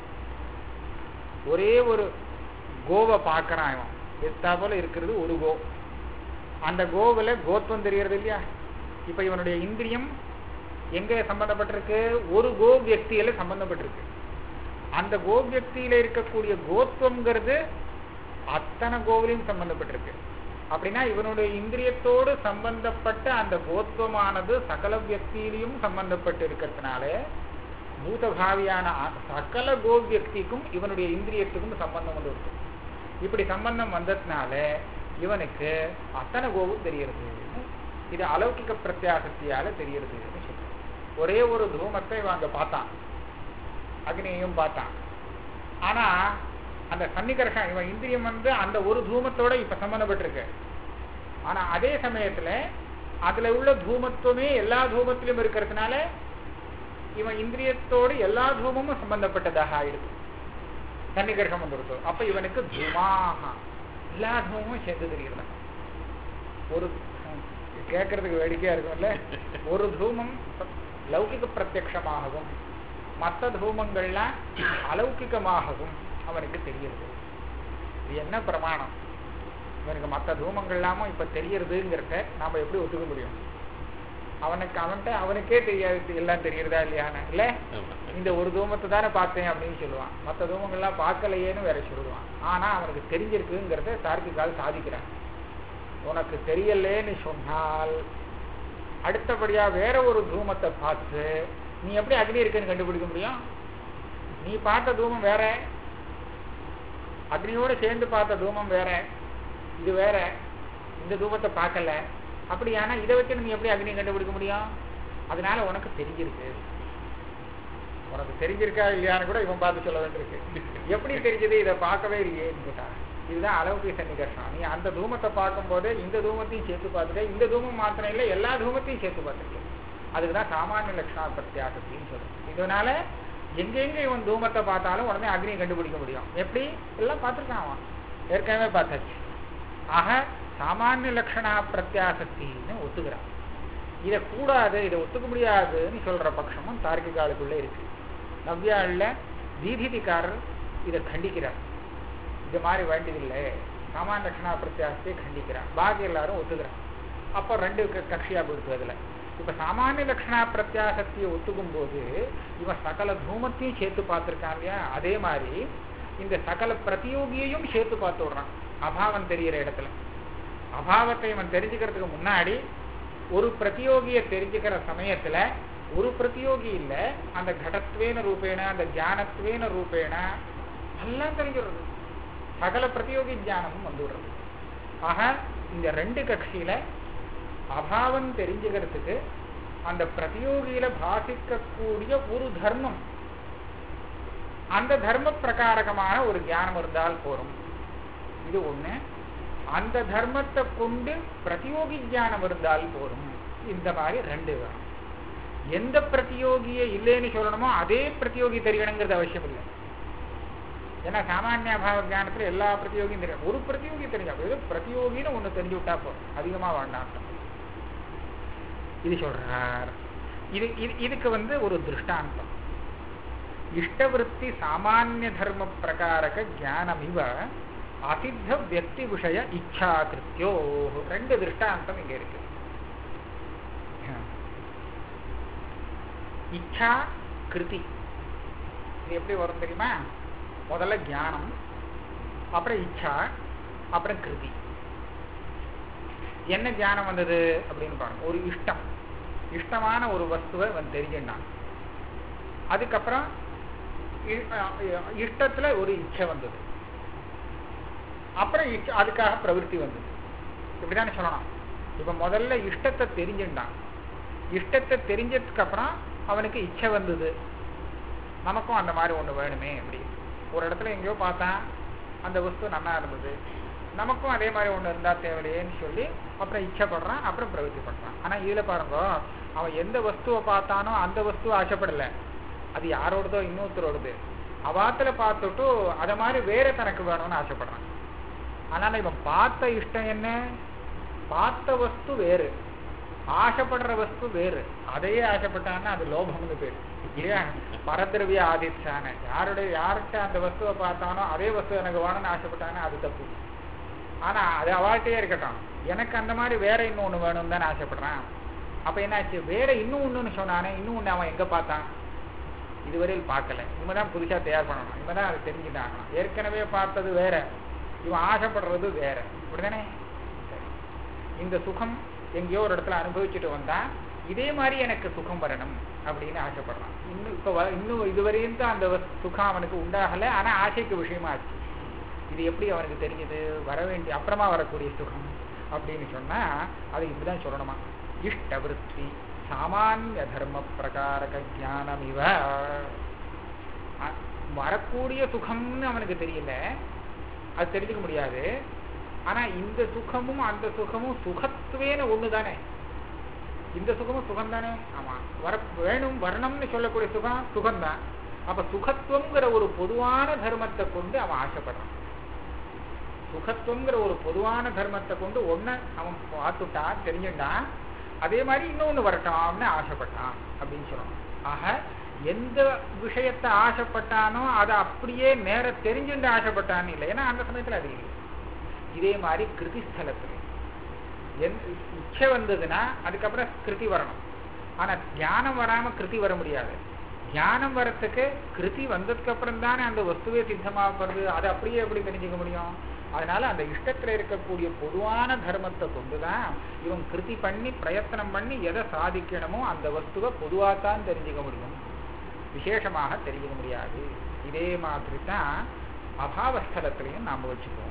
ஒரே ஒரு கோவை பார்க்கறான் இவன் எத்தா போல இருக்கிறது ஒரு கோ அந்த கோவில் கோத்வம் தெரியறது இல்லையா இப்ப இவனுடைய இந்திரியம் எங்க சம்பந்தப்பட்டிருக்கு ஒரு கோ வியக்தியில சம்பந்தப்பட்டிருக்கு அந்த கோ வியக்தியில இருக்கக்கூடிய கோத்வம்ங்கிறது அத்தனை கோவிலையும் சம்பந்தப்பட்டிருக்கு அப்படின்னா இவனுடைய இந்திரியத்தோடு சம்பந்தப்பட்ட அந்த கோத்வமானது சகல வியக்தியிலையும் சம்பந்தப்பட்டு இருக்கிறதுனால பூதபாவியான அ- சகல கோ வியக்திக்கும் இவனுடைய இந்திரியத்துக்கும் சம்பந்தம் வந்து இருக்கு இப்படி சம்பந்தம் வந்ததுனால இவனுக்கு அத்தனை கோவும் தெரியறது இது அலௌகிக பிரத்யாசக்தியால தெரியறதுன்னு சொல்றேன் ஒரே ஒரு தூமத்தை இவன் அங்க பார்த்தான் அக்னியையும் பார்த்தான் ஆனா அந்த சன்னிகர்ஷம் இவன் இந்திரியம் வந்து அந்த ஒரு தூமத்தோட இப்ப சம்பந்தப்பட்டிருக்கு ஆனா அதே சமயத்துல அதுல உள்ள தூமத்துவமே எல்லா தூமத்திலும் இருக்கிறதுனால இவன் இந்திரியத்தோடு எல்லா தூமமும் சம்பந்தப்பட்டதாக ஆயிடுது சன்னிகர்ஷம் வந்துருது அப்ப இவனுக்கு தூமாக எல்லா தூமமும் சேர்ந்து தெரியுது ஒரு கேட்கறதுக்கு வேடிக்கையா இருக்கும்ல ஒரு தூமம் லௌகிக பிரத்யக்ஷமாகவும் மற்ற தூமங்கள்லாம் அலௌகிகமாகவும் அவனுக்கு தெரிகிறது இது என்ன பிரமாணம் இவனுக்கு மற்ற தூமங்கள்லாமும் இப்ப தெரியறதுங்கிறத நாம எப்படி ஒத்துக்க முடியும் அவனுக்கு அவன்கிட்ட அவனுக்கே தெரியாது எல்லாம் தெரியறதா இல்லையான்னு இல்ல இந்த ஒரு தூமத்தை தானே பார்த்தேன் அப்படின்னு சொல்லுவான் மற்ற தூமங்கள்லாம் பார்க்கலையேன்னு வேற சொல்லுவான் ஆனா அவனுக்கு தெரிஞ்சிருக்குங்கிறத தார்க்கிகால் சாதிக்கிறான் உனக்கு தெரியலேன்னு சொன்னால் அடுத்தபடியா வேற ஒரு தூமத்தை பார்த்து நீ எப்படி அக்னி இருக்குன்னு கண்டுபிடிக்க முடியும் நீ பார்த்த தூமம் வேற அக்னியோட சேர்ந்து பார்த்த தூமம் வேற இது வேற இந்த தூமத்தை பார்க்கல அப்படியானா இதை வச்சு நீ எப்படி அக்னியை கண்டுபிடிக்க முடியும் அதனால உனக்கு தெரிஞ்சிருக்கு உனக்கு தெரிஞ்சிருக்கா இல்லையான்னு கூட இவன் பார்த்து சொல்ல வேண்டியிருக்கு எப்படி தெரிஞ்சது இதை பார்க்கவே இல்லையேன்னு கேட்டா இதுதான் அளவுக்கு சன்னிகர்ஷம் நீ அந்த தூமத்தை பார்க்கும்போது இந்த தூமத்தையும் சேர்த்து பார்த்துட்ட இந்த தூமம் மாத்திரம் இல்லை எல்லா தூமத்தையும் சேர்த்து பார்த்துருக்க அதுக்குதான் சாமானிய லட்சணா பிரத்யாசத்தின்னு சொல்றோம் இதனால எங்கெங்க இவன் தூமத்தை பார்த்தாலும் உடனே அக்னியை கண்டுபிடிக்க முடியும் எப்படி எல்லாம் பார்த்துருக்கான் அவன் ஏற்கனவே பார்த்தாச்சு ஆக சாமானிய லட்சணா பிரத்யாசக்தின்னு ஒத்துக்கிறான் இதை கூடாது இதை ஒத்துக்க முடியாதுன்னு சொல்ற பட்சமும் தார்க்கிகாலுக்குள்ள இருக்கு நவ்யாளில் தீதிதிக்காரர் இதை கண்டிக்கிறார் இது மாதிரி வேண்டியதில்லை சாமானிய லட்சணா பிரத்யாசத்தை கண்டிக்கிறார் பாக்கி எல்லாரும் ஒத்துக்கிறான் அப்போ ரெண்டு க- கட்சியா போயிடுது அதுல இப்ப சாமானிய லட்சணா பிரத்யாசக்தியை ஒத்துக்கும் போது இவன் சகல தூமத்தையும் சேர்த்து பார்த்திருக்கான் இல்லையா அதே மாதிரி இந்த சகல பிரதியோகியையும் சேர்த்து பார்த்து விடுறான் அபாவம் தெரிகிற இடத்துல அபாவத்தை இவன் தெரிஞ்சுக்கிறதுக்கு முன்னாடி ஒரு பிரதியோகியை தெரிஞ்சுக்கிற சமயத்துல ஒரு பிரதியோகி இல்ல அந்த கடத்வேன ரூபேண அந்த தியானத்வேன ரூபேண எல்லாம் தெரிஞ்சிடுறது சகல பிரதியோகி தியானமும் வந்துடுறது ஆக இந்த ரெண்டு கட்சியில அபாவம் தெரிஞ்சுக்கிறதுக்கு அந்த பிரதியோகியில பாசிக்கக்கூடிய ஒரு தர்மம் அந்த தர்ம பிரகாரகமான ஒரு ஞானம் இருந்தால் போரும் இது ஒண்ணு அந்த தர்மத்தை கொண்டு பிரதியோகி ஞானம் இருந்தால் போரும் இந்த மாதிரி ரெண்டு வேணும் எந்த பிரதியோகியை இல்லைன்னு சொல்லணுமோ அதே பிரதியோகி தெரியணுங்கிறது அவசியம் இல்லை ஏன்னா சாமானிய அபாவ ஞானத்துல எல்லா பிரதியோகியும் தெரியும் ஒரு பிரதியோகி தெரிஞ்சா ஏதோ பிரதியோகின்னு ஒண்ணு தெரிஞ்சு விட்டா போதும் அதிகமா வேண்டாம் இது சொல்றார் இது இது- இதுக்கு வந்து ஒரு திருஷ்டாந்தம் இஷ்டவருத்தி சாமானிய தர்ம பிரகாரக ஞானமிவ அசித்த வியக்தி விஷய இச்சா கிருத்தியோ ரெண்டு திருஷ்டாந்தம் இங்க இருக்கு இச்சா கிருதி இது எப்படி வரும் தெரியுமா முதல்ல ஞானம் அப்புறம் இச்சா அப்புறம் கிருதி என்ன ஞானம் வந்தது அப்படின்னு பாருங்க ஒரு இஷ்டம் இஷ்டமான ஒரு வஸ்துவை அவன் தெரிஞ்சுட்டான் அதுக்கப்புறம் இ- அஹ் இஷ்டத்துல ஒரு இச்சை வந்தது அப்புறம் இச்ச- அதுக்காக பிரவൃத்தி வந்தது இப்படிதானே சொல்லணும் இப்ப முதல்ல இஷ்டத்தை தெரிஞ்சுட்டான் இஷ்டத்தை தெரிஞ்சதுக்கு அப்புறம் அவனுக்கு இச்சை வந்தது நமக்கும் அந்த மாதிரி ஒண்ணு வேணுமே அப்படி ஒரு இடத்துல எங்கேயோ பார்த்தான் அந்த வஸ்து நல்லா இருந்தது நமக்கும் அதே மாதிரி ஒண்ணு இருந்தா தேவையில்லையேன்னு சொல்லி அப்புறம் இச்சைப்படுறான் அப்புறம் பிரவೃத்தி பண்றான் ஆனா இதுல பாருங்க அவன் எந்த வஸ்துவை பார்த்தானோ அந்த வஸ்துவை ஆசைப்படல அது யாரோடதோ இன்னொருத்தரோடது அவாத்துல பார்த்துட்டு அத மாதிரி வேற தனக்கு வேணும்னு ஆசைப்படுறான் அதனால இவன் பார்த்த இஷ்டம் என்ன பார்த்த வஸ்து வேறு ஆசைப்படுற வஸ்து வேறு அதையே ஆசைப்பட்டான்னா அது லோபம்னு பேரு இல்லையா பரதிரவிய ஆதிச்சான யாருடைய யார்கிட்ட அந்த வஸ்துவை பார்த்தானோ அதே வஸ்து எனக்கு வேணும்னு ஆசைப்பட்டானோ அது தப்பு ஆனா அது அவாழ்கிட்டயே இருக்கட்டும் எனக்கு அந்த மாதிரி வேற இன்னும் ஒண்ணு வேணும்னு தானே ஆசைப்படுறான் அப்ப என்னாச்சு வேற இன்னும் ஒண்ணுன்னு சொன்னானே இன்னும் ஒண்ணு அவன் எங்க பார்த்தான் இதுவரையில் பார்க்கல இவன் புதுசா தயார் பண்ணணும் இவன் தான் அதை தெரிஞ்சுட்டாகணும் ஏற்கனவே பார்த்தது வேற இவன் ஆசைப்படுறது வேற இப்படிதானே சரி. இந்த சுகம் எங்கேயோ ஒரு இடத்துல அனுபவிச்சுட்டு வந்தா இதே மாதிரி எனக்கு சுகம் வரணும் அப்படின்னு ஆசைப்படுறான் இன்னும் இப்ப வ- இன்னும் இதுவரையும் தான் அந்த வஸ்- சுகம் அவனுக்கு உண்டாகல ஆனா ஆசைக்கு விஷயமா ஆச்சு இது எப்படி அவனுக்கு தெரியுது வர வேண்டிய அப்புறமா வரக்கூடிய சுகம் அப்படின்னு சொன்னா அது இப்படிதான் சொல்லணுமா இஷ்ட விருத்தி சாமானிய தர்ம பிரகாரக ஞானம் இவ அ- வரக்கூடிய சுகம்னு அவனுக்கு தெரியல அது தெரிஞ்சுக்க முடியாது ஆனா இந்த சுகமும் அந்த சுகமும் சுகத்துவேன ஒண்ணுதானே இந்த சுகமும் சுகம் தானே ஆமா வர வேணும் வரணும்னு சொல்லக்கூடிய சுகம் சுகம்தான் அப்ப சுகத்துவங்கிற ஒரு பொதுவான தர்மத்தை கொண்டு அவன் ஆசைப்படுறான் சுகத்துவங்கிற ஒரு பொதுவான தர்மத்தை கொண்டு ஒன்ன அவன் பார்த்துட்டான் தெரிஞ்சுட்டான் அதே மாதிரி இன்னொன்னு வரட்டும்னு ஆசைப்பட்டான் அப்படின்னு சொல்லணும் ஆக எந்த விஷயத்தை ஆசைப்பட்டானோ அதை அப்படியே நேர தெரிஞ்சுட்டு ஆசைப்பட்டான்னு இல்லை ஏன்னா அந்த சமயத்துல அது இல்லை இதே மாதிரி கிருதி ஸ்தலத்துல எந்த இச்சை வந்ததுன்னா அதுக்கப்புறம் கிருதி வரணும் ஆனா தியானம் வராம கிருதி வர முடியாது தியானம் வரத்துக்கு கிருதி வந்ததுக்கு அப்புறம் தானே அந்த வஸ்துவே சித்தமாகிறது அதை அப்படியே எப்படி தெரிஞ்சுக்க முடியும் அதனால அந்த இஷ்டத்துல இருக்கக்கூடிய பொதுவான தர்மத்தை கொண்டுதான் இவன் கிருதி பண்ணி பிரயத்தனம் பண்ணி எதை சாதிக்கணுமோ அந்த வஸ்துவை பொதுவாத்தான் தெரிஞ்சுக்க முடியும் விசேஷமாக தெரிஞ்சுக்க முடியாது இதே மாதிரி தான் அபாவஸ்தலத்திலையும் நாம வச்சுக்குவோம்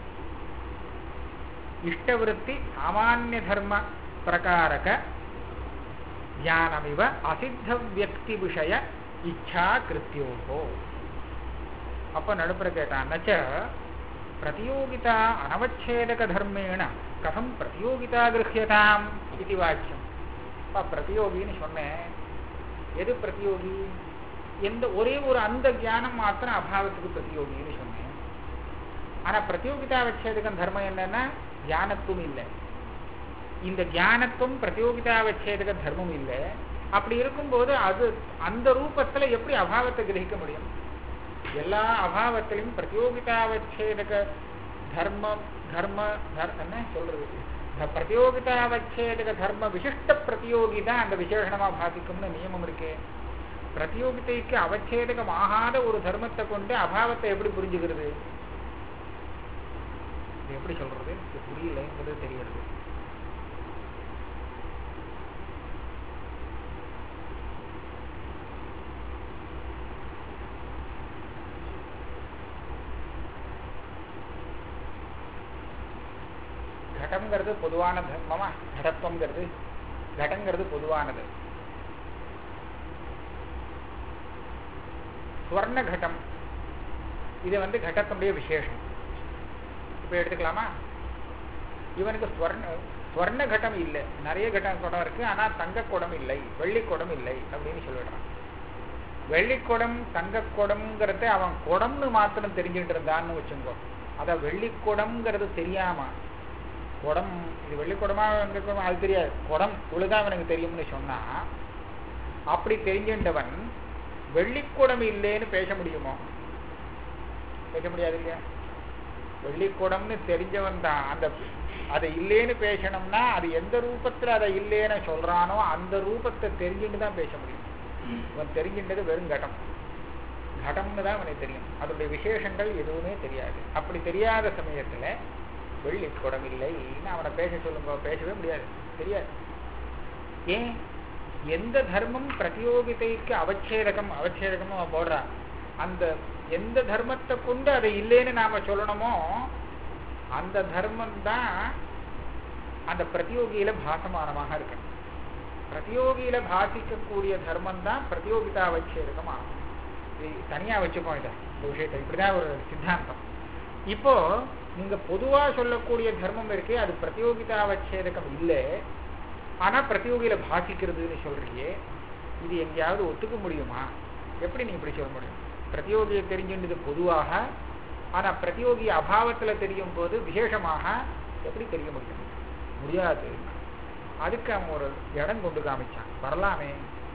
இஷ்டவிருத்தி சாமானிய தர்ம பிரகாரக ஞானமிவ அசித்த வியக்தி விஷய இச்சா கிருத்தியோகோ அப்ப நடுப்புற கேட்டான் நச்ச பிரதியோகிதா அனவச்சேதக தர்மேண கதம் பிரதியோகிதா கிரஹியதாம் இது வாக்கியம் அப்ப பிரதியோகின்னு சொன்னேன் எது பிரதியோகி எந்த ஒரே ஒரு அந்த ஞானம் மாத்திரம் அபாவத்துக்கு பிரதியோகின்னு சொன்னேன் ஆனா பிரதியோகிதா வச்சேதகம் தர்மம் என்னன்னா ஞானத்துவம் இல்லை இந்த ஞானத்துவம் பிரதியோகிதா வச்சேதக தர்மம் இல்லை அப்படி இருக்கும்போது அது அந்த ரூபத்துல எப்படி அபாவத்தை கிரகிக்க முடியும் எல்லா அபாவத்திலையும் பிரதியோகிதா வச்சேதக தர்ம தர்ம தர்- என்ன சொல்றது இந்த பிரதியோகிதா வச்சேதக தர்ம விசிஷ்ட பிரதியோகி தான் அந்த விசேஷணமா பாதிக்கும்னு நியமம் இருக்கு பிரதியோகிதைக்கு அவச்சேதகம் ஆகாத ஒரு தர்மத்தை கொண்டு அபாவத்தை எப்படி புரிஞ்சுக்கிறது இது எப்படி சொல்றது இது புரியலைங்கிறது தெரியறது கடம்ங்கிறது பொதுவான தர்மமா கடத்துவங்கிறது கடங்கிறது பொதுவானது ஸ்வர்ண கட்டம் இது வந்து கடத்தினுடைய விசேஷம் இப்ப எடுத்துக்கலாமா இவனுக்கு ஸ்வர்ண ஸ்வர்ண கட்டம் இல்லை நிறைய கட்டம் குடம் இருக்கு ஆனா தங்க குடம் இல்லை வெள்ளி குடம் இல்லை அப்படின்னு சொல்லிடுறான் வெள்ளிக்குடம் தங்கக்குடம்ங்கிறத அவன் குடம்னு மாத்திரம் தெரிஞ்சுட்டு இருந்தான்னு வச்சுக்கோ அத வெள்ளிக்குடம்ங்கிறது தெரியாம குடம் இது வெள்ளிக்குடமா வெங்கக்குடமா அது தெரியாது குடம் இவ்வளவுதான் எனக்கு தெரியும்னு சொன்னா அப்படி தெரிஞ்சின்றவன் வெள்ளிக்குடம் இல்லைன்னு பேச முடியுமோ பேச முடியாது இல்லையா வெள்ளிக்குடம்னு தெரிஞ்சவன் தான் அந்த அதை இல்லைன்னு பேசணும்னா அது எந்த ரூபத்துல அதை இல்லைன்னு சொல்றானோ அந்த ரூபத்தை தெரிஞ்சுட்டு தான் பேச முடியும் இவன் தெரிஞ்சின்றது வெறும் கடம் கடம்னு தான் அவனுக்கு தெரியும் அதனுடைய விசேஷங்கள் எதுவுமே தெரியாது அப்படி தெரியாத சமயத்துல வெள்ளி குடம் இல்லைன்னு அவனை பேச சொல்லுங்க பேசவே முடியாது தெரியாது ஏன் எந்த தர்மம் பிரதியோகிதைக்கு அவச்சேதகம் அவச்சேதகம் அவன் போடுறான் அந்த எந்த தர்மத்தை கொண்டு அதை இல்லைன்னு நாம சொல்லணுமோ அந்த தர்மம் தான் அந்த பிரதியோகியில பாசமானமாக இருக்கு பிரதியோகியில பாசிக்கக்கூடிய தர்மம் தான் பிரதியோகிதா அவச்சேதகம் ஆகும் இது தனியா வச்சுப்போம் இதை இந்த விஷயத்தை இப்படிதான் ஒரு சித்தாந்தம் இப்போ நீங்க பொதுவா சொல்லக்கூடிய தர்மம் இருக்கே அது பிரதியோகிதா அவச்சேதகம் இல்லை ஆனா பிரதியோகியில பாசிக்கிறதுன்னு சொல்றீங்க இது எங்கேயாவது ஒத்துக்க முடியுமா எப்படி நீ இப்படி சொல்ல முடியும் பிரதியோகியை தெரிஞ்சுன்றது பொதுவாக ஆனா பிரதியோகி அபாவத்துல தெரியும் போது விசேஷமாக எப்படி தெரிய முடியும் முடியாது அதுக்கு அவன் ஒரு இடம் கொண்டு காமிச்சான் வரலாமே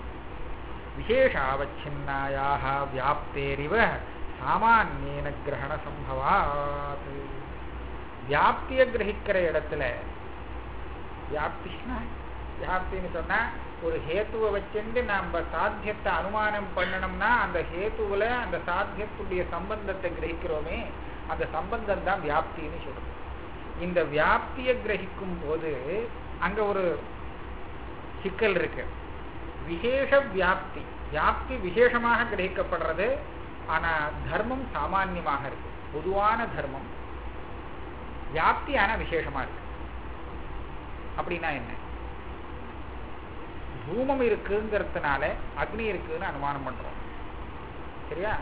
விசேஷாவச்சின்னாயாக வியாப்தேரிவ சாமானியன கிரகண சம்பவாத் வியாப்திய கிரகிக்கிற இடத்துல வியாப்தினா வியாப்தின்னு சொன்னா ஒரு ஹேத்துவை வச்சுட்டு நம்ம சாத்தியத்தை அனுமானம் பண்ணணும்னா அந்த ஹேத்துவுல அந்த சாத்தியத்துடைய சம்பந்தத்தை கிரகிக்கிறோமே அந்த சம்பந்தம் தான் வியாப்தின்னு சொல்றது இந்த வியாப்தியை கிரகிக்கும் போது அங்க ஒரு சிக்கல் இருக்கு விசேஷ வியாப்தி வியாப்தி விசேஷமாக கிரகிக்கப்படுறது ஆனா தர்மம் சாமான்யமாக இருக்கு பொதுவான தர்மம் வியாப்தி ஆனா விசேஷமா இருக்கு அப்படின்னா என்ன தூமம் இருக்குங்கிறதுனால அக்னி இருக்குன்னு அனுமானம் பண்றோம் சரியா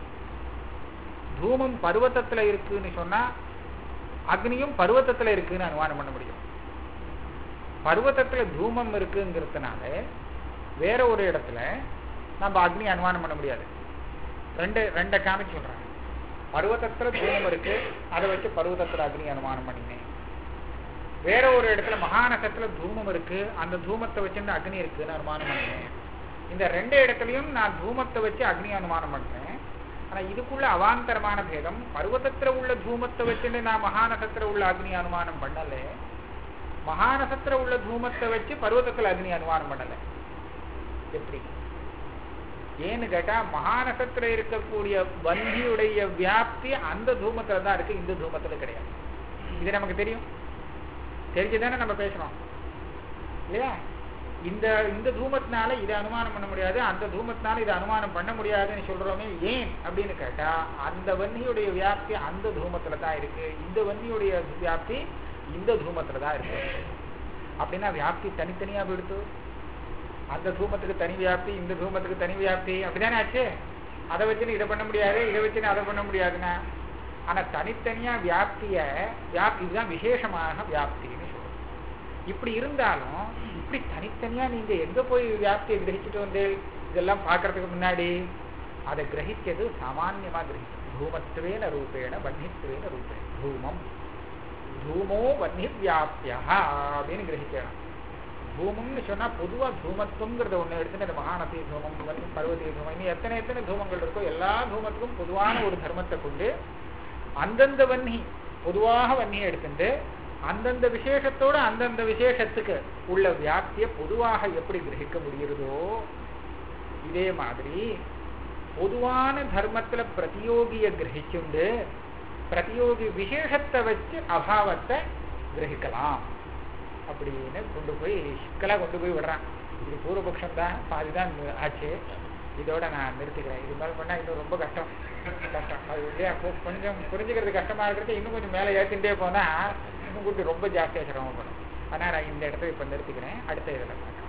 தூமம் பருவத்தத்துல இருக்குன்னு சொன்னா அக்னியும் பருவத்தத்துல இருக்குன்னு அனுமானம் பண்ண முடியும் பருவத்தத்துல தூமம் இருக்குங்கிறதுனால வேற ஒரு இடத்துல நம்ம அக்னி அனுமானம் பண்ண முடியாது ரெண்டு ரெண்டை காமிச்சு சொல்றாங்க பருவத்தத்துல தூமம் இருக்கு அதை வச்சு பருவத்தத்துல அக்னி அனுமானம் பண்ணினேன் வேற ஒரு இடத்துல மகாநகத்துல தூமம் இருக்கு அந்த தூமத்தை வச்சு அக்னி இருக்குன்னு அனுமானம் பண்றேன் இந்த ரெண்டு இடத்துலயும் நான் தூமத்தை வச்சு அக்னி அனுமானம் பண்றேன் ஆனா இதுக்குள்ள அவாந்தரமான பேதம் பருவத்தத்துல உள்ள தூமத்தை வச்சுட்டு நான் மகாநகத்துல உள்ள அக்னி அனுமானம் பண்ணல மகாநகத்துல உள்ள தூமத்தை வச்சு பருவத்தத்துல அக்னி அனுமானம் பண்ணல எப்படி ஏன்னு கேட்டா மகாநகத்துல இருக்கக்கூடிய வந்தியுடைய வியாப்தி அந்த தூமத்துல தான் இருக்கு இந்த தூமத்துல கிடையாது இது நமக்கு தெரியும் தெரிஞ்சுதானே நம்ம பேசணும் இல்லையா இந்த இந்த தூமத்தினால இதை அனுமானம் பண்ண முடியாது அந்த தூமத்தினால இதை அனுமானம் பண்ண முடியாதுன்னு சொல்றோமே ஏன் அப்படின்னு கேட்டா அந்த வன்னியுடைய வியாப்தி அந்த தூமத்துல தான் இருக்கு இந்த வன்னியுடைய வியாப்தி இந்த தூமத்துல தான் இருக்கு அப்படின்னா வியாப்தி தனித்தனியா போயிடுத்து அந்த தூமத்துக்கு தனி வியாப்தி இந்த தூமத்துக்கு தனி வியாப்தி அப்படிதானே ஆச்சு அதை வச்சுன்னு இதை பண்ண முடியாது இதை வச்சுன்னு அதை பண்ண முடியாதுன்னா ஆனா தனித்தனியா வியாப்திய வியாப்தி இதுதான் விசேஷமாக வியாப்தின்னு சொல்றோம் இப்படி இருந்தாலும் இப்படி தனித்தனியா நீங்க எங்க போய் வியாப்தியை கிரகிச்சுட்டு வந்து இதெல்லாம் பார்க்கறதுக்கு முன்னாடி அதை கிரகிச்சது சாமான்யமா கிரகிச்சது தூமத்துவேன ரூபேண வன்னித்துவேன ரூபேண தூமம் தூமோ வன்னி வியாப்தியா அப்படின்னு கிரகிக்கணும் தூமம்னு சொன்னா பொதுவா தூமத்துவங்கிறத ஒண்ணு எடுத்துட்டு அந்த மகாநதி தூமம் வன்னி பர்வதி தூமம் இன்னும் எத்தனை எத்தனை தூமங்கள் இருக்கோ எல்லா தூமத்துக்கும் பொதுவான ஒரு தர்மத்தை கொண்டு அந்தந்த வன்னி பொதுவாக வன்னியை எடுத்துட்டு அந்தந்த விசேஷத்தோட அந்தந்த விசேஷத்துக்கு உள்ள வியாப்தியை பொதுவாக எப்படி கிரகிக்க முடிகிறதோ இதே மாதிரி பொதுவான தர்மத்துல பிரதியோகிய கிரகிச்சுண்டு பிரதியோகி விசேஷத்தை வச்சு அபாவத்தை கிரகிக்கலாம் அப்படின்னு கொண்டு போய் சிக்கலா கொண்டு போய் விடுறான் இது பூர்வபக்ஷம் தான் பாதிதான் ஆச்சு இதோட நான் நிறுத்திக்கிறேன் இது மேல பண்ணா இன்னும் ரொம்ப கஷ்டம் கஷ்டம் அது இல்லையா கொ- கொஞ்சம் புரிஞ்சுக்கிறது கஷ்டமா இருக்கிறது இன்னும் கொஞ்சம் மேலே ஏற்றிட்டே போனா இன்னும் கொஞ்சம் ரொம்ப ஜாஸ்தியாக சிரமப்படும் ஆனால் நான் இந்த இடத்துல இப்போ நிறுத்திக்கிறேன் அடுத்த இதில் பார்க்கலாம்